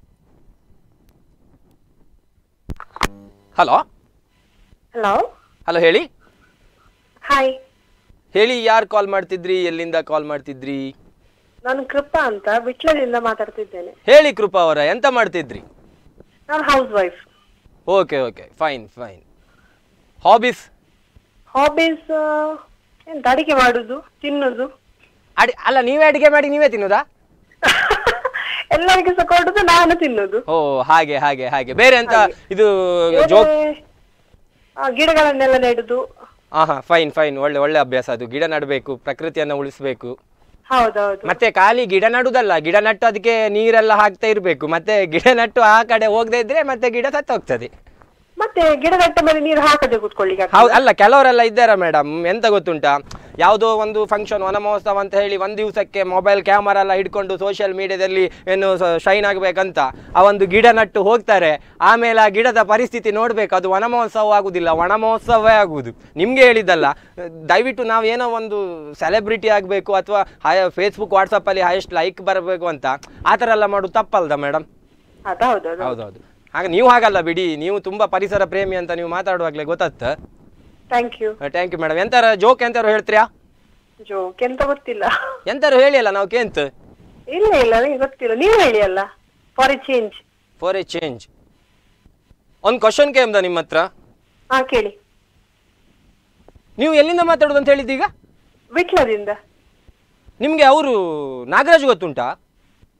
[SPEAKER 1] ಹಲೋ
[SPEAKER 6] ಹಲೋ
[SPEAKER 1] ಹಲೋ ಹೇಳಿ
[SPEAKER 6] ಹಾಯ್
[SPEAKER 1] ಹೇಳಿ ಯಾರು ಕಾಲ್ ಮಾಡ್ತಿದ್ರಿ ಎಲ್ಲಿಂದ ಕಾಲ್ ಮಾಡ್ತಿದ್ರಿ
[SPEAKER 6] ನಾನು ಕೃಪಾ ಅಂತ ವಿಟ್ಲದಿಂದ ಮಾತಾಡ್ತಿದ್ದೇನೆ
[SPEAKER 1] ಹೇಳಿ ಕೃಪಾ ಅವರ ಎಂತ ಮಾಡ್ತಿದ್ರಿ
[SPEAKER 6] ನಾನು housewife
[SPEAKER 1] okay okay fine fine hobbies
[SPEAKER 6] hobbies ಎಂತ ಅಡಿಗೆ ಮಾಡುದು ತಿನ್ನುದು
[SPEAKER 1] ಅಡಿ ಅಲ್ಲ ನೀವೇ ಅಡಿಗೆ ಮಾಡಿ ನೀವೇ ತಿನ್ನೋದಾ
[SPEAKER 6] ಎಲ್ಲರಿಗೂ ಸಹ ಕೊಡುದು ನಾನು ತಿನ್ನುದು
[SPEAKER 1] ಓ ಹಾಗೆ ಹಾಗೆ ಹಾಗೆ ಬೇರೆ ಎಂತ ಇದು ಜೋಕ್
[SPEAKER 6] ಬೇರೆ, ಆ, ಗಿಡಗಳನ್ನೆಲ್ಲ ನೆಡುದು
[SPEAKER 1] ಹಾ ಹಾ ಫೈನ್ ಫೈನ್ ಒಳ್ಳೆ ಒಳ್ಳೆ ಅಭ್ಯಾಸ ಅದು ಗಿಡ ನಡಬೇಕು ಪ್ರಕೃತಿಯನ್ನ ಉಳಿಸ್ಬೇಕು
[SPEAKER 6] ಹೌದೌದು
[SPEAKER 1] ಮತ್ತೆ ಖಾಲಿ ಗಿಡ ನಡುದಲ್ಲ ಗಿಡ ನಟ್ಟು ಅದಕ್ಕೆ ನೀರೆಲ್ಲ ಹಾಕ್ತಾ ಇರ್ಬೇಕು ಮತ್ತೆ ಗಿಡ ನಟ್ಟು ಆ ಕಡೆ ಹೋಗದೆ ಇದ್ರೆ ಮತ್ತೆ ಗಿಡ ಸತ್ತು ಹೋಗ್ತದೆ
[SPEAKER 6] ಮತ್ತೆ ಗಿಡ ನೆಟ್ಟ ಮೇಲೆ ನೀರು ಹಾಕದೆ ಕೂತ್ಕೊಳ್ಳಿಕ್ಕೆ
[SPEAKER 1] ಹೌದು ಅಲ್ಲ ಕೆಲವರೆಲ್ಲ ಇದ್ದಾರೆ ಮೇಡಮ್ ಎಂತ ಗೊತ್ತುಂಟಾ ಯಾವುದೋ ಒಂದು ಫಂಕ್ಷನ್ ವನ ಮಹೋತ್ಸವ ಅಂತ ಹೇಳಿ ಒಂದು ದಿವಸಕ್ಕೆ ಮೊಬೈಲ್ ಕ್ಯಾಮರಾ ಎಲ್ಲ ಹಿಡ್ಕೊಂಡು ಸೋಷಿಯಲ್ ಮೀಡಿಯಾದಲ್ಲಿ ಏನು ಶೈನ್ ಆಗಬೇಕಂತ ಆ ಒಂದು ಗಿಡ ನಟ್ಟು ಹೋಗ್ತಾರೆ ಆಮೇಲೆ ಆ ಗಿಡದ ಪರಿಸ್ಥಿತಿ ನೋಡ್ಬೇಕು ಅದು ವನ ಮಹೋತ್ಸವ ಆಗುದಿಲ್ಲ ವನ ಮಹೋತ್ಸವವೇ ಆಗುದು ನಿಮ್ಗೆ ಹೇಳಿದ್ದಲ್ಲ ದಯವಿಟ್ಟು ನಾವು ಏನೋ ಒಂದು ಸೆಲೆಬ್ರಿಟಿ ಆಗಬೇಕು ಅಥವಾ ಹೈ ಫೇಸ್ಬುಕ್ ವಾಟ್ಸಪ್ಪಲ್ಲಿ ಹೈಯೆಸ್ಟ್ ಲೈಕ್ ಬರಬೇಕು ಅಂತ ಆ ಥರ ಎಲ್ಲ ಮಾಡೋದು ತಪ್ಪಲ್ದ ಮೇಡಮ್
[SPEAKER 6] ಅದು ಹೌದೌದು
[SPEAKER 1] ಹೌದೌದು ಹಾಗೆ ನೀವು ಹಾಗಲ್ಲ ಬಿಡಿ ನೀವು ತುಂಬಾ ಪರಿಸರ ಪ್ರೇಮಿ ಅಂತ ನೀವು ಮಾತಾಡುವಾಗಲೇ ಗೊತ್ತಾಗ್ತ
[SPEAKER 6] thank you
[SPEAKER 1] thank you madam ಎಂತಾರ ಜೋಕ್ ಎಂತಾರು ಹೇಳ್ತೀರಾ
[SPEAKER 6] ಜೋಕ್ ಎಂತ ಗೊತ್ತಿಲ್ಲ
[SPEAKER 1] ಎಂತಾರು ಹೇಳಿ ಅಲ್ಲ ನಾವು ಕೇಂತ್
[SPEAKER 6] ಇಲ್ಲ ಇಲ್ಲ ನನಗೆ ಗೊತ್ತಿಲ್ಲ ನೀವು ಹೇಳಿ ಅಲ್ಲ for a change
[SPEAKER 1] for a change ಒಂದು ಕ್ವಶನ್ ಕೇಮ್ದ ನಿಮ್ಮ ಹತ್ರ
[SPEAKER 6] ಹಾ ಕೇಳಿ
[SPEAKER 1] ನೀವು ಎಲ್ಲಿಂದ ಮಾತಾಡೋದು ಅಂತ ಹೇಳಿದ್ದು ಈಗ
[SPEAKER 6] ವಿಟ್ಲದಿಂದ
[SPEAKER 1] ನಿಮಗೆ ಅವರು ನಾಗರಾಜ್ ಗೊತ್ತುಂಟಾ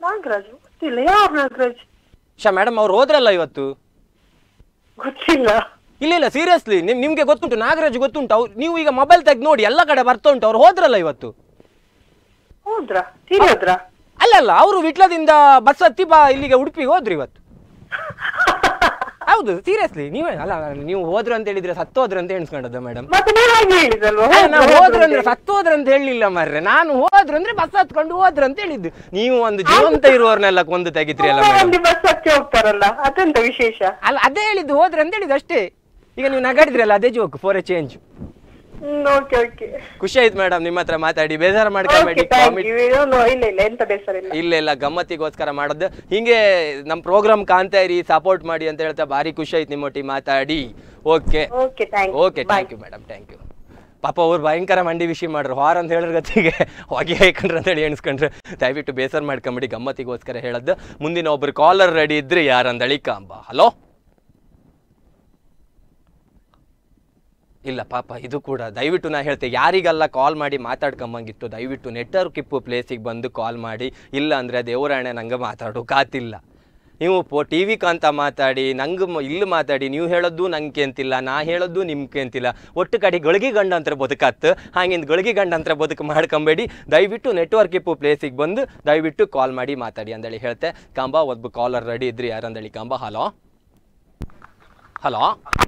[SPEAKER 3] ನಾಗರಾಜ್ ಗೊತ್ತಿಲ್ಲ ಯಾರು ನಾಗರಾಜ್
[SPEAKER 1] ಶಾ ಮೇಡಮ್ ಅವ್ರು ಹೋದ್ರಲ್ಲ ಇವತ್ತು
[SPEAKER 3] ಗೊತ್ತಿಲ್ಲ
[SPEAKER 1] ಇಲ್ಲ ಇಲ್ಲ ಸೀರಿಯಸ್ಲಿ ನಿಮ್ ನಿಮ್ಗೆ ಗೊತ್ತುಂಟು ನಾಗರಾಜ್ ಗೊತ್ತುಂಟು ಅವ್ರು ನೀವು ಈಗ ಮೊಬೈಲ್ ತೆಗೆದು ನೋಡಿ ಎಲ್ಲ ಕಡೆ ಬರ್ತಾ ಉಂಟು ಅವ್ರು ಹೋದ್ರಲ್ಲ ಇವತ್ತು
[SPEAKER 3] ಹೌದ್ರಾ ತೀರಿ ಹೋದ್ರಾ
[SPEAKER 1] ಅಲ್ಲ ಅಲ್ಲ ಅವರು ವಿಟ್ಲದಿಂದ ಬಸ್ ಹತ್ತಿ ಬಾ ಇಲ್ಲಿಗೆ ಉಡುಪಿಗೆ ಹೋದ್ರು ಇವತ್ತು ಹೌದು ಸೀರಿಯಸ್ಲಿ ನೀವೇ ಅಲ್ಲ ಅಲ್ಲ, ನೀವು ಹೋದ್ರು ಅಂತ ಹೇಳಿದ್ರೆ ಸತ್ತು ಹೋದ್ರು ಅಂತ ಎಣಿಸ್ಕೊಂಡದ್ದು ಮೇಡಮ್
[SPEAKER 3] ಮತ್ತೆ ನೀವು ಹಾಗೆ ಹೇಳಿದಲ್ವಾ
[SPEAKER 1] ನಾವು ಹೋದ್ರು ಅಂದ್ರೆ ಸತ್ತು ಹೋದ್ರು ಅಂತ ಹೇಳಿಲ್ಲ ಮಾರ್ರೆ ನಾನು ಹೋದ್ರು ಅಂದ್ರೆ ಬಸ್ ಹತ್ಕೊಂಡು ಹೋದ್ರು ಅಂತ ಹೇಳಿದ್ದು ನೀವು ಒಂದು ಜೀವಂತ ಇರುವವ್ರನ್ನೆಲ್ಲ ಕೊಂದು ತೆಗಿತ್ರಿ ಅಲ್ಲ ಮೇಡಮ್
[SPEAKER 3] ಒಂದು ಬಸ್ ಹತ್ತಿ ಹೋಗ್ತಾರಲ್ಲ ಅದೆಂತ ವಿಶೇಷ
[SPEAKER 1] ಅಲ್ಲ ಅದೇ ಹೇಳಿದ್ದು ಹೋದ್ರೆ ಅಂತ ಹೇಳಿದ್ದು ಅಷ್ಟೇ ಈಗ ನೀವು ನಗಾಡಿದ್ರಲ್ಲ ಅದೇ joke for a change
[SPEAKER 3] hmm okay okay
[SPEAKER 1] ಖುಷಿ ಆಯ್ತು ಮೇಡಮ್ ನಿಮ್ಮ ಹತ್ರ ಮಾತಾಡಿ ಬೇಜಾರು
[SPEAKER 3] ಓಕೆ
[SPEAKER 1] ಮಾಡ್ಕೊಬೇಡಿ
[SPEAKER 3] ಥ್ಯಾಂಕ್
[SPEAKER 1] ಕಾಮಿಡಿ
[SPEAKER 3] ಯು ಇಲ್ಲ ಇಲ್ಲ ಎಂತ ಬೇಸರ ಇಲ್ಲ
[SPEAKER 1] ಇಲ್ಲ ಇಲ್ಲ ಗಮ್ಮತ್ತಿಗೋಸ್ಕರ ಮಾಡೋದು ಹಿಂಗೆ ನಮ್ಮ ಪ್ರೋಗ್ರಾಮ್ ಕಾಣ್ತಾ ಇರಿ ಸಪೋರ್ಟ್ ಮಾಡಿ ಅಂತ ಹೇಳ್ತಾ ಭಾರಿ ಖುಷಿ ಆಯ್ತು ನಿಮ್ಮೊಟ್ಟಿಗೆ ಮಾತಾಡಿ okay
[SPEAKER 3] okay thank
[SPEAKER 1] okay thank you madam thank you ಪಾಪ ಅವ್ರು ಭಯಂಕರ ಮಂಡಿ ವಿಷಯ ಮಾಡ್ರು ಹಾರ್ ಅಂತ ಹೇಳಿದ್ರ ಗತಿಗೆ ಹೊಗೆ ಹಾಕೊಂಡ್ರೆ ಅಂತೇಳಿ ಎಣಿಸ್ಕೊಂಡ್ರೆ ದಯವಿಟ್ಟು ಬೇಸರ ಮಾಡ್ಕೊಂಬಿಡಿ ಗಮ್ಮತ್ತಿಗೋಸ್ಕರ ಹೇಳದ್ದು ಮುಂದಿನ ಒಬ್ರು ಕಾಲರ್ ರೆಡಿ ಇದ್ರೆ ಯಾರಂದಳಿ ಕಾಂಬ ಹಲೋ ಇಲ್ಲ ಪಾಪ ಇದು ಕೂಡ ದಯವಿಟ್ಟು ನಾ ಹೇಳ್ತೆ ಯಾರಿಗೆಲ್ಲ ಕಾಲ್ ಮಾಡಿ ಮಾತಾಡ್ಕೊಂಬಂಗಿತ್ತು ದಯವಿಟ್ಟು ನೆಟ್ವರ್ಕ್ ಇಪ್ಪು ಪ್ಲೇಸಿಗೆ ಬಂದು ಕಾಲ್ ಮಾಡಿ ಇಲ್ಲ ಅಂದರೆ ದೇವರಾಣೆ ನಂಗೆ ಮಾತಾಡೋಕ್ಕಾತಿಲ್ಲ ನೀವು ಪೋ ಟಿ ವಿ ಕಾಂತ ಮಾತಾಡಿ ನಂಗೆ ಮ- ಇಲ್ಲಿ ಮಾತಾಡಿ ನೀವು ಹೇಳೋದು ನಂಗೆ ಅಂತಿಲ್ಲ ನಾ ಹೇಳೋದು ನಿಮ್ಗೆ ಅಂತಿಲ್ಲ ಒಟ್ಟು ಕಡೆ ಗಳಿಗೆ ಗಂಡಂತರ ಬದುಕತ್ತು ಹಾಗಿಂದ ಗಳಿಗೆ ಗಂಡಂತರ ಬದುಕು ಮಾಡ್ಕೊಂಬೇಡಿ ದಯವಿಟ್ಟು ನೆಟ್ವರ್ಕ್ ಇಪ್ಪು ಪ್ಲೇಸಿಗೆ ಬಂದು ದಯವಿಟ್ಟು ಕಾಲ್ ಮಾಡಿ ಮಾತಾಡಿ ಅಂದೇಳಿ ಹೇಳ್ತೆ ಕಾಂಬ ಒಬ್ಬ ಕಾಲರ್ ರೆಡಿ ಇದ್ರಿ ಯಾರಂದೇಳಿ ಕಾಂಬ hello hello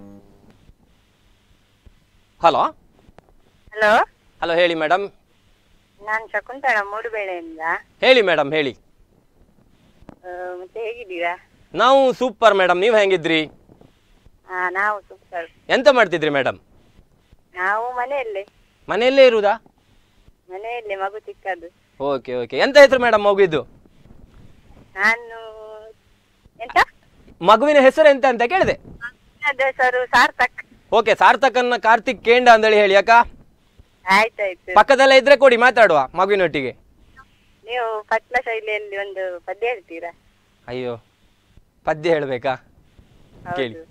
[SPEAKER 1] hello
[SPEAKER 6] hello
[SPEAKER 1] hello ಹೇಳಿ ಮೇಡಮ್
[SPEAKER 6] ನಾನು ಶಕುಂತಳ ಮೂಡುಬೇಳೆಯಿಂದ
[SPEAKER 1] ಹೇಳಿ ಮೇಡಮ್ ಹೇಳಿ
[SPEAKER 6] ಆ, ಮತ್ತೆ ಹೇಗಿದ್ದೀರಾ
[SPEAKER 1] ನಾವು ಸೂಪರ್ ಮೇಡಮ್ ನೀವು ಹೆಂಗಿದ್ರಿ
[SPEAKER 6] ಹಾ ನಾವು ಸೂಪರ್
[SPEAKER 1] ಎಂತ ಮಾಡ್ತಿದ್ರಿ ಮೇಡಮ್
[SPEAKER 6] ನಾವು ಮನೆಯಲ್ಲೇ
[SPEAKER 1] ಮನೆಯಲ್ಲೇ ಇರುವುದಾ
[SPEAKER 6] ಮನೆಯಲ್ಲೇ ಮಗು ಚಿಕ್ಕದು
[SPEAKER 1] ಓಕೆ ಓಕೆ ಎಂತ ಹೆಸರು ಮೇಡಮ್ ಮಗುವಿದ್ದು
[SPEAKER 6] ನಾನು ಎಂತ
[SPEAKER 1] ಮಗುವಿನ ಹೆಸರು ಎಂತ ಅಂತ ಕೇಳಿದೆ
[SPEAKER 6] ನನ್ನ ಹೆಸರು ಸಾರ್ಥಕ್
[SPEAKER 1] ಓಕೆ ಸಾರ್ಥಕನ್ನ ಕಾರ್ತಿಕ್ ಕೇಂಡ ಅಂದೇಳಿ ಹೇಳಿ ಅಕ್ಕ
[SPEAKER 6] ಆಯ್ತಾಯ್ತು
[SPEAKER 1] ಪಕ್ಕದಲ್ಲೇ ಇದ್ರೆ ಕೊಡಿ ಮಾತಾಡುವ ಮಗುವಿನೊಟ್ಟಿಗೆ
[SPEAKER 6] ನೀವು ಪಟ್ಲ ಶೈಲಿಯಲ್ಲಿ ಒಂದು ಪದ್ಯ ಹೇಳ್ತೀರಾ
[SPEAKER 1] ಅಯ್ಯೋ ಪದ್ಯ ಹೇಳ್ಬೇಕಾ ಕೇಳಿ
[SPEAKER 6] ಹೌದು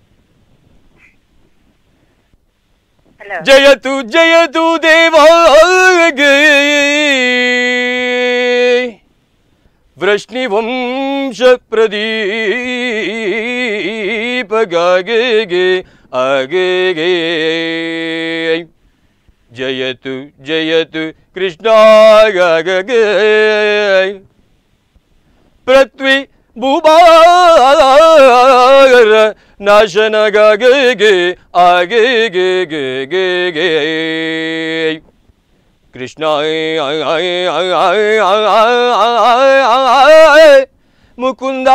[SPEAKER 6] ಹಲೋ
[SPEAKER 1] ಜಯತು ಜಯತು ದೇವಾಗೆ ವೃಷ್ಣಿವಂಶ ಪ್ರದೀಪಗಾಗೆ ಆಗೆಗೆ ಜಯತು ಜಯತು ಕೃಷ್ಣಾಗಗೆ ಪೃಥ್ವಿ ಭೂಭಾರ ನಾಶನಗಗೆ ಆಗೆಗೆ ಗೆ ಗೆ ಗೆ ಕೃಷ್ಣ ಮುಕುಂದ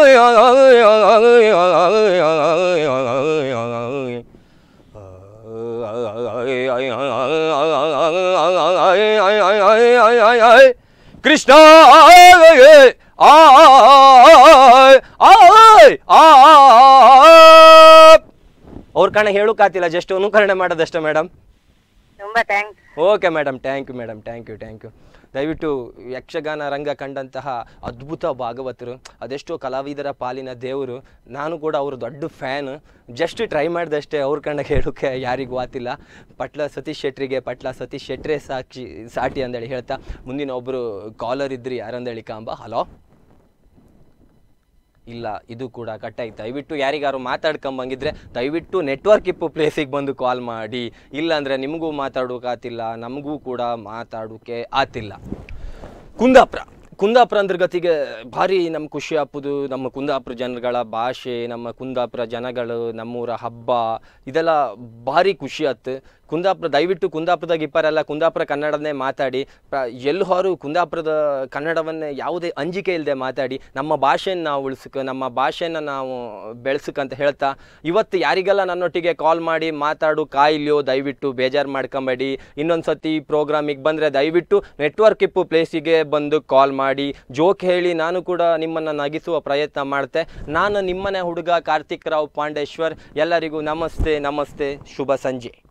[SPEAKER 1] ಕೃಷ್ಣ ಅವ್ರ ಕಣ ಹೇಳೋಕ್ಕಾತಿಲ್ಲ ಜಸ್ಟ್ ಅನುಕರಣೆ ಮಾಡೋದಷ್ಟೇ ಮೇಡಮ್
[SPEAKER 6] ತುಂಬಾ thanks
[SPEAKER 1] okay madam thank you madam thank you thank you ದಯವಿಟ್ಟು ಯಕ್ಷಗಾನ ರಂಗ ಕಂಡಂತಹ ಅದ್ಭುತ ಭಾಗವತರು ಅದೆಷ್ಟೋ ಕಲಾವಿದರ ಪಾಲಿನ ದೇವರು ನಾನು ಕೂಡ ಅವರು ದೊಡ್ಡ ಫ್ಯಾನ್ ಜಸ್ಟ್ ಟ್ರೈ ಮಾಡಿದಷ್ಟೇ ಅವ್ರ ಕಂಡ ಹೇಳೋಕ್ಕೆ ಯಾರಿಗೂ ಆತಿಲ್ಲ ಪಟ್ಲ ಸತೀಶ್ ಶೆಟ್ರಿಗೆ ಪಟ್ಲ ಸತೀಶ್ ಶೆಟ್ರೆ ಸಾಕ್ಷಿ ಸಾಟಿ ಅಂದೇಳಿ ಹೇಳ್ತಾ ಮುಂದಿನ ಒಬ್ಬರು ಕಾಲರ್ ಇದ್ರಿ ಯಾರಂದೇಳಿ ಕಾಂಬ ಹಲೋ ಇಲ್ಲ ಇದು ಕೂಡ ಕಟ್ಟಾಯ್ತು ದಯವಿಟ್ಟು ಯಾರಿಗಾರು ಮಾತಾಡ್ಕೊಂಬಂಗಿದ್ರೆ ದಯವಿಟ್ಟು ನೆಟ್ವರ್ಕ್ ಇಪ್ಪು ಪ್ಲೇಸಿಗೆ ಬಂದು ಕಾಲ್ ಮಾಡಿ ಇಲ್ಲಾಂದರೆ ನಿಮಗೂ ಮಾತಾಡೋಕೆ ಆತಿಲ್ಲ ನಮಗೂ ಕೂಡ ಮಾತಾಡೋಕೆ ಆತಿಲ್ಲ ಕುಂದಾಪುರ ಕುಂದಾಪುರ ಅಂದ್ರೆ ಗತಿಗೆ ಭಾರಿ ನಮ್ಮ ಖುಷಿ ಆಪುದು ನಮ್ಮ ಕುಂದಾಪುರ ಜನಗಳ ಭಾಷೆ ನಮ್ಮ ಕುಂದಾಪುರ ಜನಗಳು ನಮ್ಮೂರ ಹಬ್ಬ ಇದೆಲ್ಲ ಭಾರಿ ಖುಷಿ ಆತು ಕುಂದಾಪುರ ದಯವಿಟ್ಟು ಕುಂದಾಪುರದಾಗ ಇಪ್ಪರೆಲ್ಲ ಕುಂದಾಪುರ ಕನ್ನಡನೇ ಮಾತಾಡಿ ಪ್ರ ಎಲ್ಲಿ ಹೊರು ಕುಂದಾಪುರದ ಕನ್ನಡವನ್ನೇ ಯಾವುದೇ ಅಂಜಿಕೆ ಇಲ್ಲದೆ ಮಾತಾಡಿ ನಮ್ಮ ಭಾಷೆನ ನಾವು ಉಳಿಸ್ಕ ನಮ್ಮ ಭಾಷೆನ ನಾವು ಬೆಳೆಸಕ್ಕಂತ ಹೇಳ್ತಾ ಇವತ್ತು ಯಾರಿಗೆಲ್ಲ ನನ್ನೊಟ್ಟಿಗೆ ಕಾಲ್ ಮಾಡಿ ಮಾತಾಡು ಕಾಯಿಲ್ಯೋ ದಯವಿಟ್ಟು ಬೇಜಾರು ಮಾಡ್ಕೊಂಬೇಡಿ ಇನ್ನೊಂದು ಸತಿ ಪ್ರೋಗ್ರಾಮಿಗೆ ಬಂದರೆ ದಯವಿಟ್ಟು ನೆಟ್ವರ್ಕ್ ಇಪ್ಪು ಪ್ಲೇಸಿಗೆ ಬಂದು ಕಾಲ್ ಮಾಡಿ ಜೋಕ್ ಹೇಳಿ ನಾನು ಕೂಡ ನಿಮ್ಮನ್ನು ನಗಿಸುವ ಪ್ರಯತ್ನ ಮಾಡ್ತೆ ನಾನು ನಿಮ್ಮನೆ ಹುಡುಗ ಕಾರ್ತಿಕ್ ರಾವ್ ಪಾಂಡೇಶ್ವರ್ ಎಲ್ಲರಿಗೂ ನಮಸ್ತೆ ನಮಸ್ತೆ ಶುಭ ಸಂಜೆ